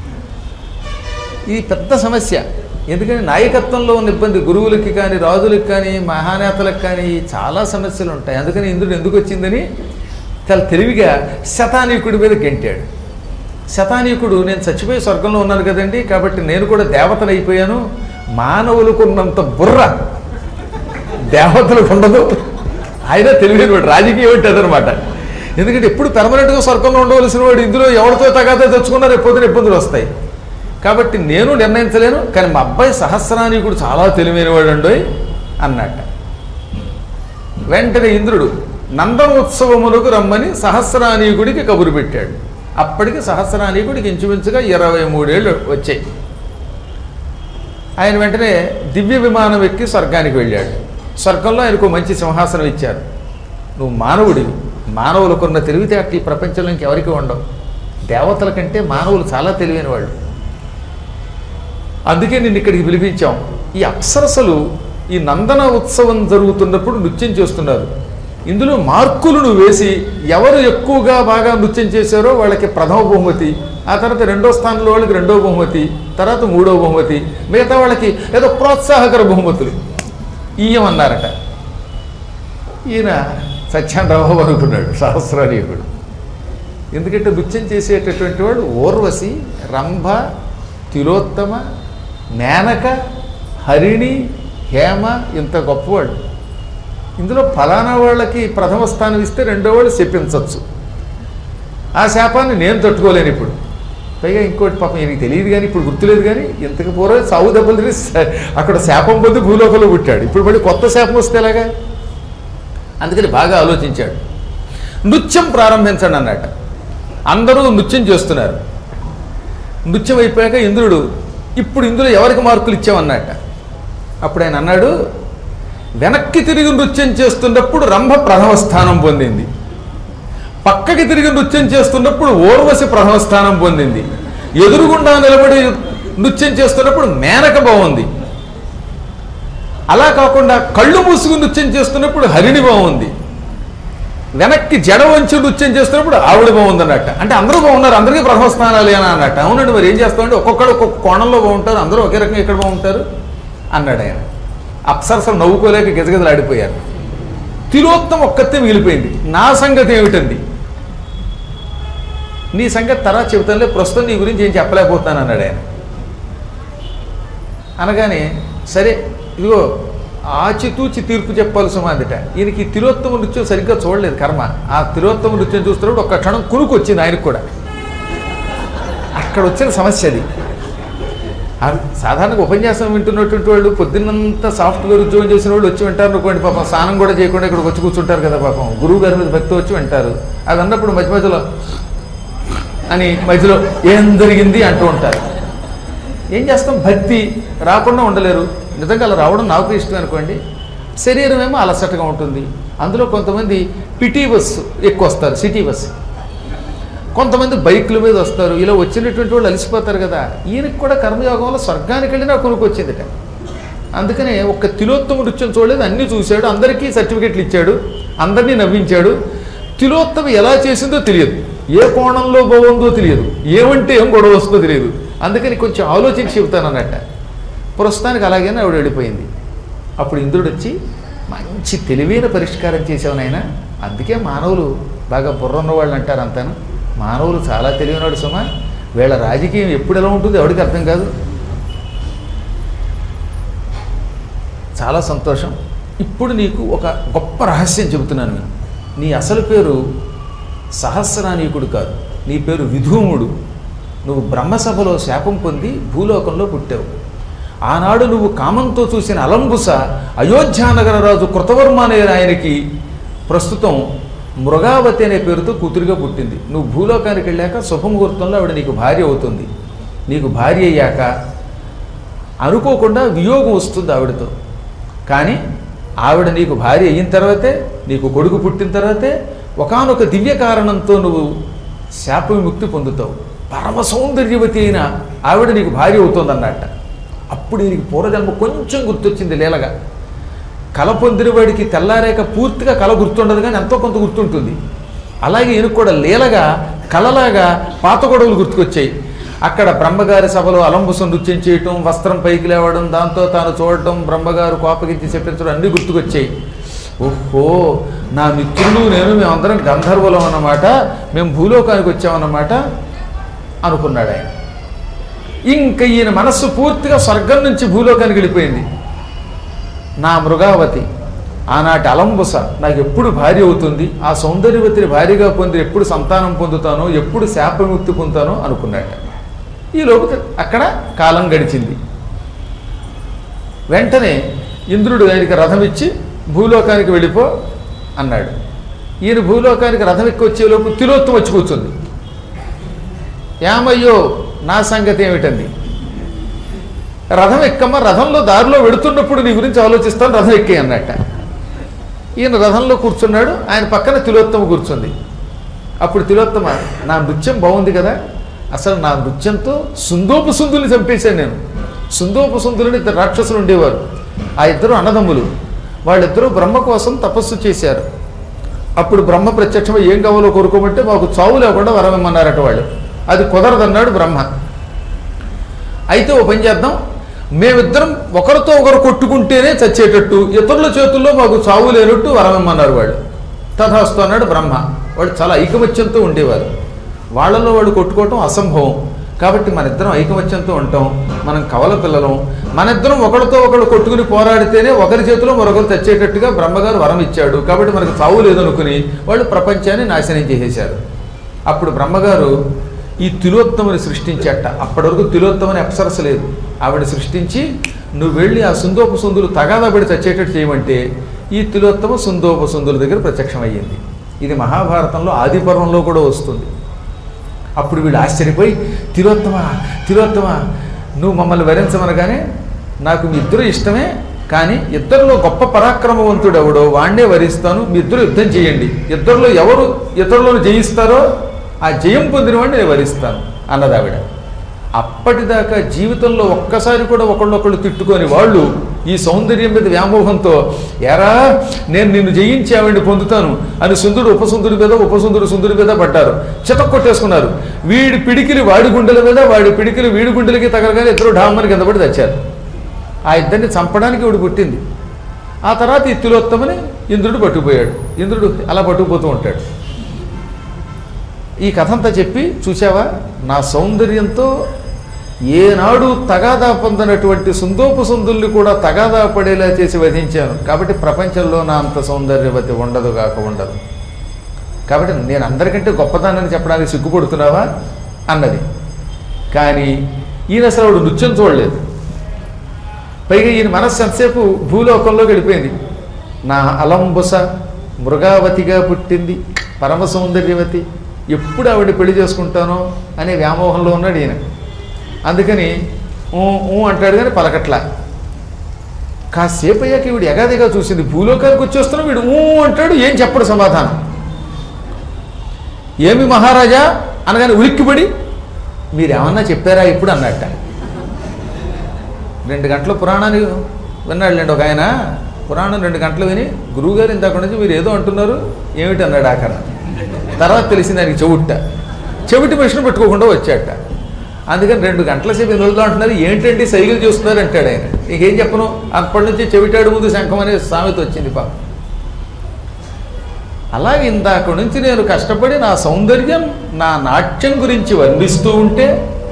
[SPEAKER 1] ఇది పెద్ద సమస్య ఎందుకంటే నాయకత్వంలో ఉన్న ఇబ్బంది గురువులకి కానీ రాజులకి కానీ మహానేతలకు కానీ చాలా సమస్యలు ఉంటాయి అందుకని ఇంద్రుడు ఎందుకు వచ్చిందని చాలా తెలివిగా శతానీకుడి మీద గెంటాడు శతానీకుడు నేను చచ్చిపోయి స్వర్గంలో ఉన్నాను కదండి కాబట్టి నేను కూడా దేవతను అయిపోయాను మానవులకు ఉన్నంత బుర్ర దేవతలకు ఉండదు ఆయన తెలివైన వాడు రాజకీయం అంటే అదనమాట ఎందుకంటే ఎప్పుడు పెర్మనెంట్గా స్వర్గంలో ఉండవలసిన వాడు ఇందులో ఎవరితో తగాదా తెచ్చుకున్నా రేపు పొద్దున ఇబ్బందులు వస్తాయి కాబట్టి నేను నిర్ణయించలేను కానీ మా అబ్బాయి సహస్రానీకుడు చాలా తెలివైన వాడు అండోయ్ అన్నట్ట వెంటనే ఇంద్రుడు నందనోత్సవమునకు రమ్మని సహస్రానీకుడికి కబురు పెట్టాడు అప్పటికి సహస్రానీకుడికి ఇంచుమించుగా ఇరవై మూడేళ్ళు వచ్చాయి ఆయన వెంటనే దివ్య విమానం ఎక్కి స్వర్గానికి వెళ్ళాడు స్వర్గంలో ఆయనకు మంచి సింహాసనం ఇచ్చారు నువ్వు మానవుడివి మానవులకున్న తెలివితేట ఈ ప్రపంచంలో ఇంకెవరికి ఉండవు దేవతల కంటే మానవులు చాలా తెలివైన వాళ్ళు అందుకే నిన్ను ఇక్కడికి పిలిపించాం ఈ అప్సరసలు ఈ నందన ఉత్సవం జరుగుతున్నప్పుడు నృత్యం చేస్తున్నారు ఇందులో మార్కులను వేసి ఎవరు ఎక్కువగా బాగా నృత్యం చేశారో వాళ్ళకి ప్రథమ బహుమతి ఆ తర్వాత రెండో స్థానంలో వాళ్ళకి రెండో బహుమతి తర్వాత మూడో బహుమతి మిగతా వాళ్ళకి ఏదో ప్రోత్సాహకర బహుమతులు ఇయ్యమన్నారట ఈయన సత్యానరావు అనుకున్నాడు సహస్రానీయుడు ఎందుకంటే నృత్యం చేసేటటువంటి వాడు ఊర్వశి రంభ తిలోత్తమ మేనక హరిణి హేమ ఇంత గొప్పవాళ్ళు ఇందులో ఫలానా వాళ్ళకి ప్రథమ స్థానం ఇస్తే రెండో వాళ్ళు శపించవచ్చు ఆ శాపాన్ని నేను తట్టుకోలేను ఇప్పుడు పైగా ఇంకోటి పాపం ఈయనకి తెలియదు కానీ ఇప్పుడు గుర్తులేదు కానీ ఇంతకు పూర్వం సాగు దెబ్బలు తిని స- అక్కడ శాపం పొంది భూలోకంలో పుట్టాడు ఇప్పుడు మళ్ళీ కొత్త శాపం వస్తే ఎలాగా అందుకని బాగా ఆలోచించాడు నృత్యం ప్రారంభించండి అన్నట్ట అందరూ నృత్యం చేస్తున్నారు నృత్యం అయిపోయాక ఇంద్రుడు ఇప్పుడు ఇందులో ఎవరికి మార్కులు ఇచ్చామన్నట్ట అప్పుడు ఆయన అన్నాడు వెనక్కి తిరిగి నృత్యం చేస్తున్నప్పుడు రంభ ప్రథమ స్థానం పొందింది పక్కకి తిరిగి నృత్యం చేస్తున్నప్పుడు ఓర్వశి ప్రథమ స్థానం పొందింది ఎదురుగుండా నిలబడి నృత్యం చేస్తున్నప్పుడు మేనక బాగుంది అలా కాకుండా కళ్ళు మూసుకుని నృత్యం చేస్తున్నప్పుడు హరిణి బాగుంది వెనక్కి జడ వంచి నృత్యం చేస్తున్నప్పుడు ఆవిడ బాగుంది అన్నట్ట అంటే అందరూ బాగున్నారు అందరికీ ప్రథమ స్థానాలు అని అన్నట్టు అవునండి మరి ఏం చేస్తామంటే ఒక్కొక్కడు ఒక్కొక్క కోణంలో బాగుంటారు అందరూ ఒకే రకంగా ఇక్కడ బాగుంటారు అన్నాడు ఆయన అప్సరసలు నవ్వుకోలేక గిజగిజలు ఆడిపోయారు తిలోత్తం ఒక్కతే మిగిలిపోయింది నా సంగతి ఏమిటంది నీ సంగతి తర్వాత చెబుతానులే ప్రస్తుతం నీ గురించి ఏం చెప్పలేకపోతున్నాను అన్నాడు ఆయన అనగానే సరే ఇదిగో ఆచితూచి తీర్పు చెప్పాల్సి మాదిట ఈయనకి ఈ తిలోత్తమ నృత్యం సరిగ్గా చూడలేదు కర్మ ఆ తిలోత్తమ నృత్యం చూస్తున్నప్పుడు ఒక్క క్షణం కునుకు వచ్చింది ఆయనకు కూడా అక్కడ వచ్చిన సమస్య అది ఆ సాధారణంగా ఉపన్యాసం వింటున్నటువంటి వాళ్ళు పొద్దున్నంతా సాఫ్ట్వేర్ ఉద్యోగం చేసిన వాళ్ళు వచ్చి వింటారు అనుకోండి పాపం స్నానం కూడా చేయకుండా ఇక్కడికి వచ్చి కూర్చుంటారు కదా పాపం గురువు గారి మీద భక్తి వచ్చి వింటారు అది అన్నప్పుడు మధ్య మధ్యలో అని మధ్యలో ఏం జరిగింది అంటూ ఉంటారు ఏం చేస్తాం భక్తి రాకుండా ఉండలేరు నిజంగా అలా రావడం నాకు ఇష్టం అనుకోండి శరీరం ఏమో అలసటగా ఉంటుంది అందులో కొంతమంది పిటీ బస్సు ఎక్కువ వస్తారు సిటీ బస్సు కొంతమంది బైకుల మీద వస్తారు ఇలా వచ్చినటువంటి వాళ్ళు అలసిపోతారు కదా ఈయనకి కూడా కర్మయోగంలో స్వర్గానికి వెళ్ళినా కొనుక్కు వచ్చిందిట అందుకనే ఒక్క తిలోత్తమ నృత్యం చూడలేదు అన్నీ చూశాడు అందరికీ సర్టిఫికెట్లు ఇచ్చాడు అందరినీ నవ్వించాడు తిలోత్తమ ఎలా చేసిందో తెలియదు ఏ కోణంలో బాగుందో తెలియదు ఏమంటే ఏం గొడవ వస్తుందో తెలియదు అందుకని కొంచెం ఆలోచించి చెబుతానన్నట్ట ప్రస్తుతానికి అలాగేనే ఆవిడ వెళ్ళిపోయింది అప్పుడు ఇంద్రుడు వచ్చి మంచి తెలివైన పరిష్కారం చేసావు నాయన అందుకే మానవులు బాగా బుర్రన్న వాళ్ళు అంటారు అంతాను మానవులు చాలా తెలివైనవాడు సుమా వీళ్ళ రాజకీయం ఎప్పుడు ఎలా ఉంటుందో ఎవరికి అర్థం కాదు చాలా సంతోషం ఇప్పుడు నీకు ఒక గొప్ప రహస్యం చెబుతున్నాను నేను నీ అసలు పేరు సహస్రానీకుడు కాదు నీ పేరు విధూముడు నువ్వు బ్రహ్మసభలో శాపం పొంది భూలోకంలో పుట్టావు ఆనాడు నువ్వు కామంతో చూసిన అలంబుస అయోధ్యానగర రాజు కృతవర్మ అనే ఆయనకి ప్రస్తుతం మృగావతి అనే పేరుతో కూతురుగా పుట్టింది నువ్వు భూలోకానికి వెళ్ళాక శుభముహూర్తంలో ఆవిడ నీకు భార్య అవుతుంది నీకు భార్య అయ్యాక అనుకోకుండా వియోగం వస్తుంది ఆవిడతో కానీ ఆవిడ నీకు భార్య అయిన తర్వాతే నీకు కొడుకు పుట్టిన తర్వాతే ఒకానొక దివ్య కారణంతో నువ్వు శాప విముక్తి పొందుతావు పరమ సౌందర్యవతి అయిన ఆవిడ నీకు భార్య అవుతుందన్నట్ట అప్పుడు నీకు పూర్వజన్మ కొంచెం గుర్తొచ్చింది లీలగా కల పొందిన వాడికి తెల్లారేక పూర్తిగా కళ గుర్తుండదు కానీ ఎంతో కొంత గుర్తుంటుంది అలాగే ఈయనకు కూడా లీలగా కలలాగా పాత గొడవలు గుర్తుకొచ్చాయి అక్కడ బ్రహ్మగారి సభలో అలంబుసం నృత్యం చేయటం వస్త్రం పైకి లేవడం దాంతో తాను చూడటం బ్రహ్మగారు కోపగించి చెప్పించడం అన్నీ గుర్తుకొచ్చాయి ఓహో నా మిత్రులు నేను మేమందరం గంధర్వులం అన్నమాట మేము భూలోకానికి వచ్చామన్నమాట అనుకున్నాడు ఆయన ఇంకా ఈయన మనస్సు పూర్తిగా స్వర్గం నుంచి భూలోకానికి వెళ్ళిపోయింది నా మృగావతి ఆనాటి అలంబుస నాకు ఎప్పుడు భార్య అవుతుంది ఆ సౌందర్యవతిని భార్యగా పొంది ఎప్పుడు సంతానం పొందుతానో ఎప్పుడు శాపవిముక్తి పొందుతానో అనుకున్నాట ఈ లోపు అక్కడ కాలం గడిచింది వెంటనే ఇంద్రుడు ఆయనకి రథం ఇచ్చి భూలోకానికి వెళ్ళిపో అన్నాడు ఈయన భూలోకానికి రథం ఎక్కి వచ్చేలోపు తిలోత్తం వచ్చి కూర్చుంది ఏమయ్యో నా సంగతి ఏమిటంది రథం ఎక్కమ్మ రథంలో దారిలో వెడుతున్నప్పుడు నీ గురించి ఆలోచిస్తాను రథం ఎక్కి అన్నట్ట ఈయన రథంలో కూర్చున్నాడు ఆయన పక్కన తిలోత్తమ కూర్చుంది అప్పుడు తిలోత్తమ నా నృత్యం బాగుంది కదా అసలు నా నృత్యంతో సుందోపు సుందుల్ని చంపేశాను నేను సుందోపు సుందులని ఇద్దరు రాక్షసులు ఉండేవారు ఆ ఇద్దరు అన్నదమ్ములు వాళ్ళిద్దరూ బ్రహ్మ కోసం తపస్సు చేశారు అప్పుడు బ్రహ్మ ప్రత్యక్షమై ఏం కావాలో కోరుకోమంటే మాకు చావు లేకుండా వరమిమ్మన్నారట వాళ్ళు అది కుదరదన్నాడు బ్రహ్మ అయితే ఓ పని చేద్దాం మేమిద్దరం ఒకరితో ఒకరు కొట్టుకుంటేనే చచ్చేటట్టు ఇతరుల చేతుల్లో మాకు చావు లేనట్టు వరమిమ్మన్నారు వాళ్ళు తథాస్తు అన్నాడు బ్రహ్మ వాళ్ళు చాలా ఐకమత్యంతో ఉండేవారు వాళ్ళలో వాళ్ళు కొట్టుకోవటం అసంభవం కాబట్టి మన ఇద్దరం ఐకమత్యంతో ఉంటాం మనం కవల పిల్లలం మన ఇద్దరం ఒకరితో ఒకరు కొట్టుకుని పోరాడితేనే ఒకరి చేతిలో మరొకరు తెచ్చేటట్టుగా బ్రహ్మగారు వరం ఇచ్చాడు కాబట్టి మనకు చావు లేదనుకుని వాళ్ళు ప్రపంచాన్ని నాశనం చేసేశారు అప్పుడు బ్రహ్మగారు ఈ తిలోత్తమని సృష్టించట అప్పటి వరకు తిలోత్తమని అప్సరస లేదు ఆవిడ సృష్టించి నువ్వు వెళ్ళి ఆ సుందోప సుందులు తగాదాబడి చచ్చేటట్టు చేయమంటే ఈ తిలోత్తమ సుందోప సుందుల దగ్గర ప్రత్యక్షమయ్యింది ఇది మహాభారతంలో ఆదిపర్వంలో కూడా వస్తుంది అప్పుడు వీడు ఆశ్చర్యపోయి తిలోత్తమ తిలోత్తమ నువ్వు మమ్మల్ని వరించమనగానే నాకు మీ ఇద్దరు ఇష్టమే కానీ ఇద్దరిలో గొప్ప పరాక్రమవంతుడు ఎవడో వాణ్ణే వరిస్తాను మీ ఇద్దరు యుద్ధం చేయండి ఇద్దరిలో ఎవరు ఇతరులను జయిస్తారో ఆ జయం పొందిన వాడిని నేను వరిస్తాను అన్నది ఆవిడ అప్పటిదాకా జీవితంలో ఒక్కసారి కూడా ఒకళ్ళొకళ్ళు తిట్టుకొని వాళ్ళు ఈ సౌందర్యం మీద వ్యామోహంతో ఎరా నేను నిన్ను జయించి ఆవిడ్ని పొందుతాను అని సుందుడు ఉపసుందుడి మీద ఉపసుందుడు సుందుడి మీద పడ్డారు చితక్ కొట్టేసుకున్నారు వీడి పిడికిలి వాడి గుండెల మీద వాడి పిడికిలి వీడి గుండెలకి తగలగానే ఇద్దరు ఢామ్మని కింద పడి తెచ్చారు ఆ ఇద్దరిని చంపడానికి ఇవిడు పుట్టింది ఆ తర్వాత ఈ తిలోత్తమని ఇంద్రుడు పట్టుకుపోయాడు ఇంద్రుడు అలా పట్టుకుపోతూ ఉంటాడు ఈ కథ అంతా చెప్పి చూసావా నా సౌందర్యంతో ఏనాడు తగాదా పొందినటువంటి సుందోపు సుందుల్ని కూడా తగాదా పడేలా చేసి వధించాను కాబట్టి ప్రపంచంలో నా అంత సౌందర్యవతి ఉండదు కాక ఉండదు కాబట్టి నేను అందరికంటే గొప్పదానని చెప్పడానికి సిగ్గుపడుతున్నావా అన్నది కానీ ఈయన అసలు ఆవిడ నృత్యం చూడలేదు పైగా ఈయన మనస్సు ఎంతసేపు భూలోకంలో గడిపోయింది నా అలంబుస మృగావతిగా పుట్టింది పరమ సౌందర్యవతి ఎప్పుడు ఆవిడ పెళ్లి చేసుకుంటానో అనే వ్యామోహంలో ఉన్నాడు ఈయన అందుకని ఊ ఊ అంటాడు కానీ పలకట్లా కాసేపు అయ్యాక వీడు ఎగాదిగా చూసింది భూలోకానికి వచ్చేస్తున్నా వీడు ఊ అంటాడు ఏం చెప్పడు సమాధానం ఏమి మహారాజా అనగానే ఉలిక్కిపడి మీరు ఏమన్నా చెప్పారా ఇప్పుడు అన్నట్ట రెండు గంటల పురాణాన్ని విన్నాడులేండి ఒక ఆయన పురాణం రెండు గంటలు విని గురువుగారు ఇందాక నుంచి మీరు ఏదో అంటున్నారు ఏమిటి అన్నాడు ఆఖర తర్వాత తెలిసింది ఆయనకి చెవుట్ట చెవిటి మిషన్ పెట్టుకోకుండా వచ్చాట అందుకని రెండు గంటల సేపు ఎందులో అంటున్నారు ఏంటండి సైకిల్ చూస్తున్నారు అంటాడు ఆయన నీకేం చెప్పను అప్పటి నుంచి చెవిటాడు ముందు శంఖం అనే సామెత వచ్చింది పాప అలాగే ఇందాక నుంచి నేను కష్టపడి నా సౌందర్యం నా నాట్యం గురించి వర్ణిస్తూ ఉంటే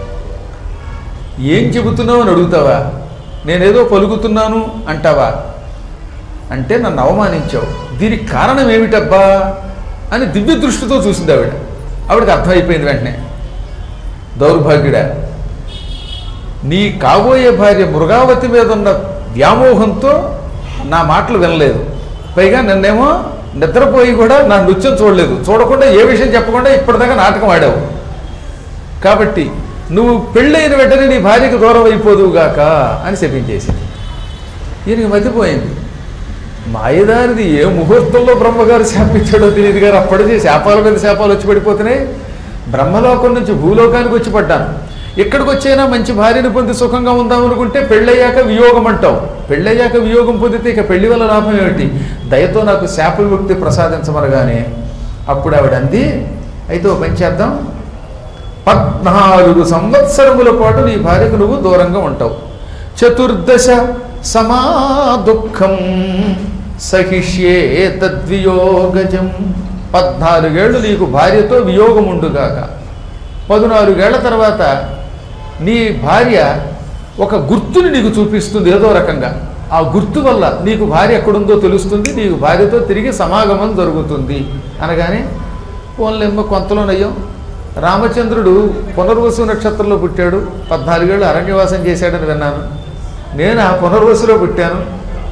[SPEAKER 1] ఏం చెబుతున్నావు అని అడుగుతావా నేనేదో పలుకుతున్నాను అంటావా అంటే నన్ను అవమానించావు దీనికి కారణం ఏమిటబ్బా అని దివ్య దృష్టితో చూసింది ఆవిడ ఆవిడకి అర్థమైపోయింది వెంటనే దౌర్భాగ్యుడా నీ కాబోయే భార్య మృగావతి మీద ఉన్న వ్యామోహంతో నా మాటలు వినలేదు పైగా నన్నేమో నిద్రపోయి కూడా నా నృత్యం చూడలేదు చూడకుండా ఏ విషయం చెప్పకుండా ఇప్పటిదాకా నాటకం ఆడావు కాబట్టి నువ్వు పెళ్ళైన వెంటనే నీ భార్యకు దూరం అయిపోదువుగాక అని శపించేసింది ఈయనకి మతిపోయింది మాయదారిది ఏ ముహూర్తంలో బ్రహ్మగారు శాపించాడో తెలియదు గారు అప్పటికే శాపాల మీద శాపాలు వచ్చి పడిపోతున్నాయి బ్రహ్మలోకం నుంచి భూలోకానికి వచ్చి పడ్డాను ఇక్కడికి వచ్చైనా మంచి భార్యను పొంది సుఖంగా ఉందాం అనుకుంటే పెళ్ళయ్యాక వియోగం అంటావు పెళ్ళయ్యాక వియోగం పొందితే ఇక పెళ్లి వల్ల లాభం ఏమిటి దయతో నాకు శాప విముక్తి ప్రసాదించమనగానే అప్పుడు ఆవిడ అంది అయితే ఓ పని చేద్దాం పద్నాలుగు సంవత్సరముల పాటు నీ భార్యకు నువ్వు దూరంగా ఉంటావు చతుర్దశ సమా దుఃఖం సహిష్యే తద్వియోగజం పద్నాలుగేళ్లు నీకు భార్యతో వియోగం ఉండుగాక పద్నాలుగేళ్ల తర్వాత నీ భార్య ఒక గుర్తుని నీకు చూపిస్తుంది ఏదో రకంగా ఆ గుర్తు వల్ల నీకు భార్య ఎక్కడుందో తెలుస్తుంది నీకు భార్యతో తిరిగి సమాగమం జరుగుతుంది అనగానే పోన్లేమ్మ కొంతలోనయ్యం రామచంద్రుడు పునర్వసు నక్షత్రంలో పుట్టాడు పద్నాలుగేళ్ళు అరణ్యవాసం చేశాడని విన్నాను నేను ఆ పునర్వసులో పుట్టాను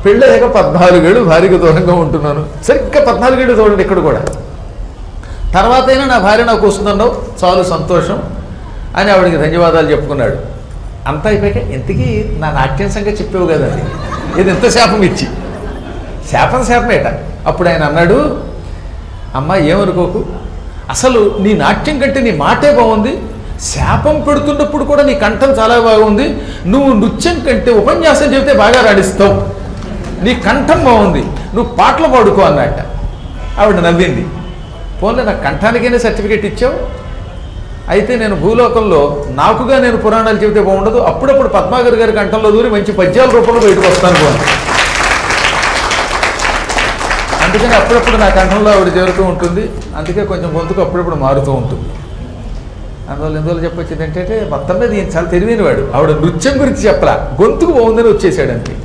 [SPEAKER 1] పెళ్ళయ్యాక పద్నాలుగేళ్ళు భార్యకు దూరంగా ఉంటున్నాను సరిగ్గా పద్నాలుగేళ్ళు చూడండి ఇక్కడ కూడా తర్వాత అయినా నా భార్య నాకు వస్తుందన్నావు చాలు సంతోషం అని ఆవిడకి ధన్యవాదాలు చెప్పుకున్నాడు అంతా అయిపోయాక ఇంతకీ నా నాట్యం సంగతి చెప్పావు కదండి ఇది ఎంత శాపం ఇచ్చి శాపం శాపమేట అప్పుడు ఆయన అన్నాడు అమ్మ ఏమనుకోకు అసలు నీ నాట్యం కంటే నీ మాటే బాగుంది శాపం పెడుతున్నప్పుడు కూడా నీ కంఠం చాలా బాగుంది నువ్వు నృత్యం కంటే ఉపన్యాసం చెబితే బాగా రాణిస్తావు నీ కంఠం బాగుంది నువ్వు పాటలు పాడుకో అన్నట్ట ఆవిడ నవ్వింది పోన్లే నా కంఠానికైనా సర్టిఫికేట్ ఇచ్చావు అయితే నేను భూలోకంలో నాకుగా నేను పురాణాలు చెబితే బాగుండదు అప్పుడప్పుడు పద్మాగర్ గారి కంఠంలో దూరి మంచి పద్యాల రూపంలో బయటకు వస్తాను పోను అందుకని అప్పుడప్పుడు నా కంఠంలో ఆవిడ చేరుతూ ఉంటుంది అందుకే కొంచెం గొంతుకు అప్పుడప్పుడు మారుతూ ఉంటుంది అందువల్ల ఎందువల్ల చెప్పొచ్చింది ఏంటంటే మొత్తం మీద ఈయన చాలా తెలివైనవాడు ఆవిడ నృత్యం గురించి చెప్పలా గొంతుకు బాగుందని వచ్చేసాడు అంతే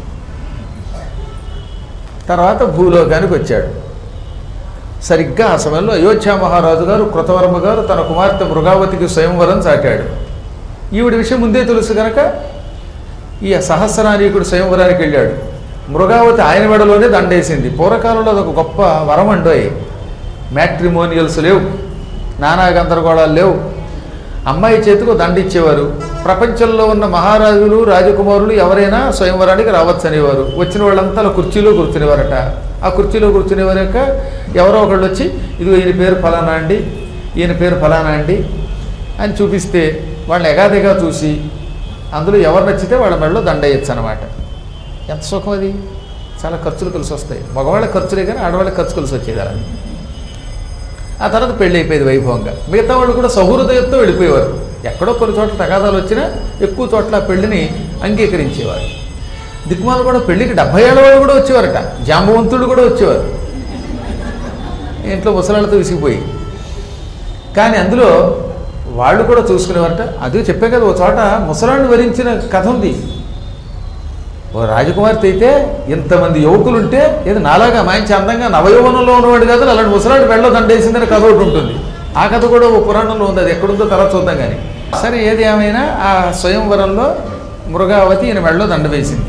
[SPEAKER 1] తర్వాత భూలోకానికి వచ్చాడు సరిగ్గా ఆ సమయంలో అయోధ్య మహారాజు గారు కృతవర్మ గారు తన కుమార్తె మృగావతికి స్వయంవరం చాటాడు ఈవిడ విషయం ముందే తెలుసు కనుక ఈ సహస్రానీకుడు స్వయంవరానికి వెళ్ళాడు మృగావతి ఆయన మెడలోనే దండేసింది పూర్వకాలంలో అదొక గొప్ప వరం అండోయ్ మ్యాట్రిమోనియల్స్ లేవు నానా గందరగోళాలు లేవు అమ్మాయి చేతికి దండ ఇచ్చేవారు ప్రపంచంలో ఉన్న మహారాజులు రాజకుమారులు ఎవరైనా స్వయంవరానికి రావచ్చు అనేవారు వచ్చిన వాళ్ళంతా అలా కుర్చీలో కూర్చునేవారట ఆ కుర్చీలో కూర్చునేవారాక ఎవరో ఒకళ్ళు వచ్చి ఇదిగో ఈయన పేరు ఫలానా అండి ఈయన పేరు ఫలానా అండి అని చూపిస్తే వాళ్ళని ఎగాదిగా చూసి అందులో ఎవరు నచ్చితే వాళ్ళ మెడలో దండ వేయచ్చు అనమాట ఎంత సుఖం అది చాలా ఖర్చులు కలిసి వస్తాయి మగవాళ్ళకి ఖర్చులే కానీ ఆడవాళ్ళకి ఖర్చు కలిసి వచ్చేది అలా ఆ తర్వాత పెళ్ళి అయిపోయేది వైభవంగా మిగతా వాళ్ళు కూడా సహృదయంతో వెళ్ళిపోయేవారు ఎక్కడో కొన్ని చోట్ల తగాదాలు వచ్చినా ఎక్కువ చోట్ల ఆ పెళ్లిని అంగీకరించేవారు దిక్మాలు కూడా పెళ్లికి డెబ్బై ఏళ్ళ వాళ్ళు కూడా వచ్చేవారట జాంబవంతుడు కూడా వచ్చేవారు ఇంట్లో ముసలాళ్ళతో విసిగిపోయి కానీ అందులో వాళ్ళు కూడా చూసుకునేవారట అది చెప్పే కదా ఓ చోట ముసలాన్ని వరించిన కథ ఉంది ఓ రాజకుమార్తె అయితే ఇంతమంది యువకులుంటే ఏది నాలాగా మంచి అందంగా నవయౌవనంలో ఉన్నవాడు కాదు అలాంటి ముసలాడు వెళ్ళో దండేసిందని కథ ఒకటి ఉంటుంది ఆ కథ కూడా ఓ పురాణంలో ఉంది అది ఎక్కడుందో తర్వాత చూద్దాం కానీ సరే ఏది ఏమైనా ఆ స్వయంవరంలో మృగావతి ఈయన మెడలో దండ వేసింది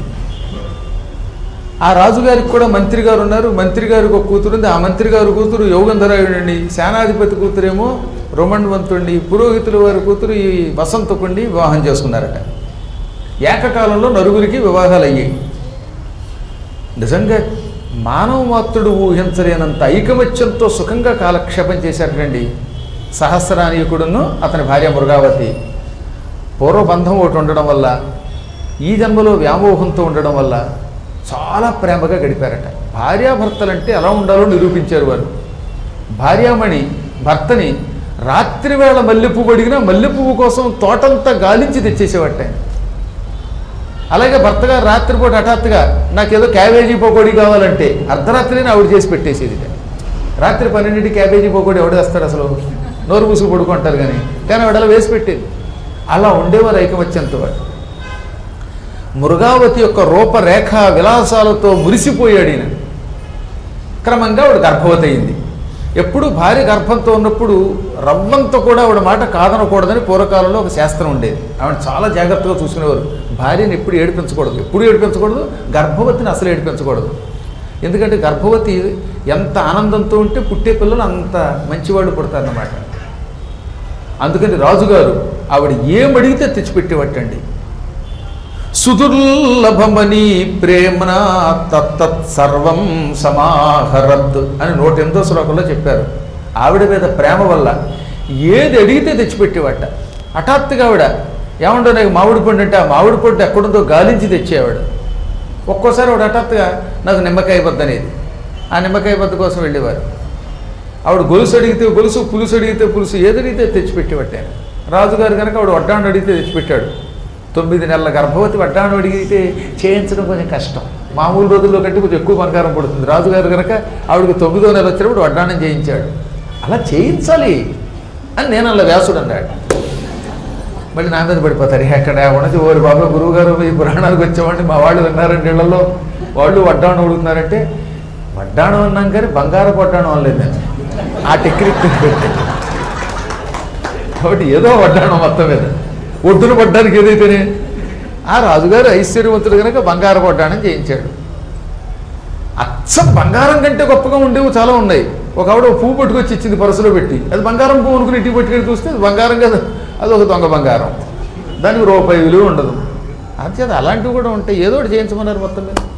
[SPEAKER 1] ఆ రాజుగారికి కూడా మంత్రి గారు ఉన్నారు మంత్రి గారికి ఒక కూతురు ఉంది ఆ మంత్రి గారు కూతురు యోగంధరాయుడండి సేనాధిపతి కూతురేమో రోమణవంతుడిని పురోహితుల వారి కూతురు ఈ వసంతకుండి వివాహం చేసుకున్నారట ఏకకాలంలో నలుగురికి వివాహాలు అయ్యాయి నిజంగా మానవ మాత్రుడు ఊహించలేనంత ఐకమత్యంతో సుఖంగా కాలక్షేపం చేశారటండి సహస్రానీకుడును అతని భార్య మృగావతి పూర్వబంధం ఒకటి ఉండడం వల్ల ఈ జన్మలో వ్యామోహంతో ఉండడం వల్ల చాలా ప్రేమగా గడిపారట భార్యాభర్తలంటే ఎలా ఉండాలో నిరూపించారు వారు భార్యామణి భర్తని రాత్రివేళ మల్లెపువ్వు అడిగినా మల్లెపువ్వు కోసం తోటంతా గాలించి తెచ్చేసేవాట ఆయన అలాగే భర్త గారు రాత్రిపూట హఠాత్తుగా నాకేదో క్యాబేజీ పకోడీ కావాలంటే అర్ధరాత్రిని ఆవిడ చేసి పెట్టేసేది రాత్రి పన్నెండింటి క్యాబేజీ పకోడీ ఎవడు వేస్తాడు అసలు నోరు మూసుకు పడుకుంటారు కానీ కానీ ఆవిడ అలా వేసి పెట్టేది అలా ఉండేవారు ఐకమత్యంతో వాడు మృగావతి యొక్క రూపరేఖ విలాసాలతో మురిసిపోయాడు ఈయన క్రమంగా ఆవిడ గర్భవతి అయింది ఎప్పుడు భార్య గర్భంతో ఉన్నప్పుడు రవ్వంతో కూడా ఆవిడ మాట కాదనకూడదని పూర్వకాలంలో ఒక శాస్త్రం ఉండేది ఆవిడ చాలా జాగ్రత్తగా చూసుకునేవారు భార్యని ఎప్పుడు ఏడిపించకూడదు ఎప్పుడు ఏడిపించకూడదు గర్భవతిని అసలు ఏడిపించకూడదు ఎందుకంటే గర్భవతి ఎంత ఆనందంతో ఉంటే పుట్టే పిల్లలు అంత మంచివాళ్ళు పుడతారన్నమాట అందుకని రాజుగారు ఆవిడ ఏం అడిగితే తెచ్చిపెట్టేవట్టండి సుదుర్లభమని ప్రేమన తత్తత్ సర్వం సమాహరత్ అని నూట ఎనిమిదో శ్లోకంలో చెప్పారు ఆవిడ మీద ప్రేమ వల్ల ఏది అడిగితే తెచ్చిపెట్టేవాట హఠాత్తుగా ఆవిడ ఏమంటో నాకు మామిడి పండు అంటే ఆ మామిడి పండు ఎక్కడుందో గాలించి తెచ్చేవాడు ఒక్కోసారి ఆవిడ హఠాత్తుగా నాకు నిమ్మకాయ బద్ద అనేది ఆ నిమ్మకాయ బద్ద కోసం వెళ్ళేవారు ఆవిడ గొలుసు అడిగితే గొలుసు పులుసు అడిగితే పులుసు ఏది అడిగితే తెచ్చిపెట్టేవాటాను రాజుగారు కనుక ఆవిడ వడ్డాను అడిగితే తెచ్చిపెట్టాడు తొమ్మిది నెలల గర్భవతి వడ్డాను అడిగితే చేయించడం కొంచెం కష్టం మామూలు రోజుల్లో కంటే కొంచెం ఎక్కువ బంగారం పడుతుంది రాజుగారు కనుక ఆవిడకి తొమ్మిదో నెల వచ్చినప్పుడు వడ్డానం చేయించాడు అలా చేయించాలి అని నేను అలా వ్యాసుడు అన్నాడు మళ్ళీ నా మీద పడిపోతారు ఎక్కడ ఉన్నది ఓరి బాబా గురువు గారు ఈ పురాణానికి వచ్చామండి మా వాళ్ళు విన్నారండి ఇళ్లలో వాళ్ళు వడ్డాణం అడుగుతున్నారంటే వడ్డాణం అన్నాం కానీ బంగారు వడ్డాణం అనలేదు నేను ఆ టెక్నిక్ పెట్టాను కాబట్టి ఏదో వడ్డాణం మొత్తం మీద ఒడ్డున పడ్డానికి ఏదైతేనే ఆ రాజుగారు ఐశ్వర్యవంతుడు కనుక బంగారు వడ్డాణం చేయించాడు అచ్చం బంగారం కంటే గొప్పగా ఉండేవి చాలా ఉన్నాయి ఒక ఆవిడ ఒక పువ్వు పట్టుకొచ్చి ఇచ్చింది పరసలో పెట్టి అది బంగారం పువ్వు అనుకుని ఇంటికి పట్టుకెళ్ళి చూస్తే అది బంగారం కదా అది ఒక దొంగ బంగారం దానికి రూపాయి విలువ ఉండదు అంతే అలాంటివి కూడా ఉంటాయి ఏదో ఒకటి చేయించమన్నారు మొత్తం మీద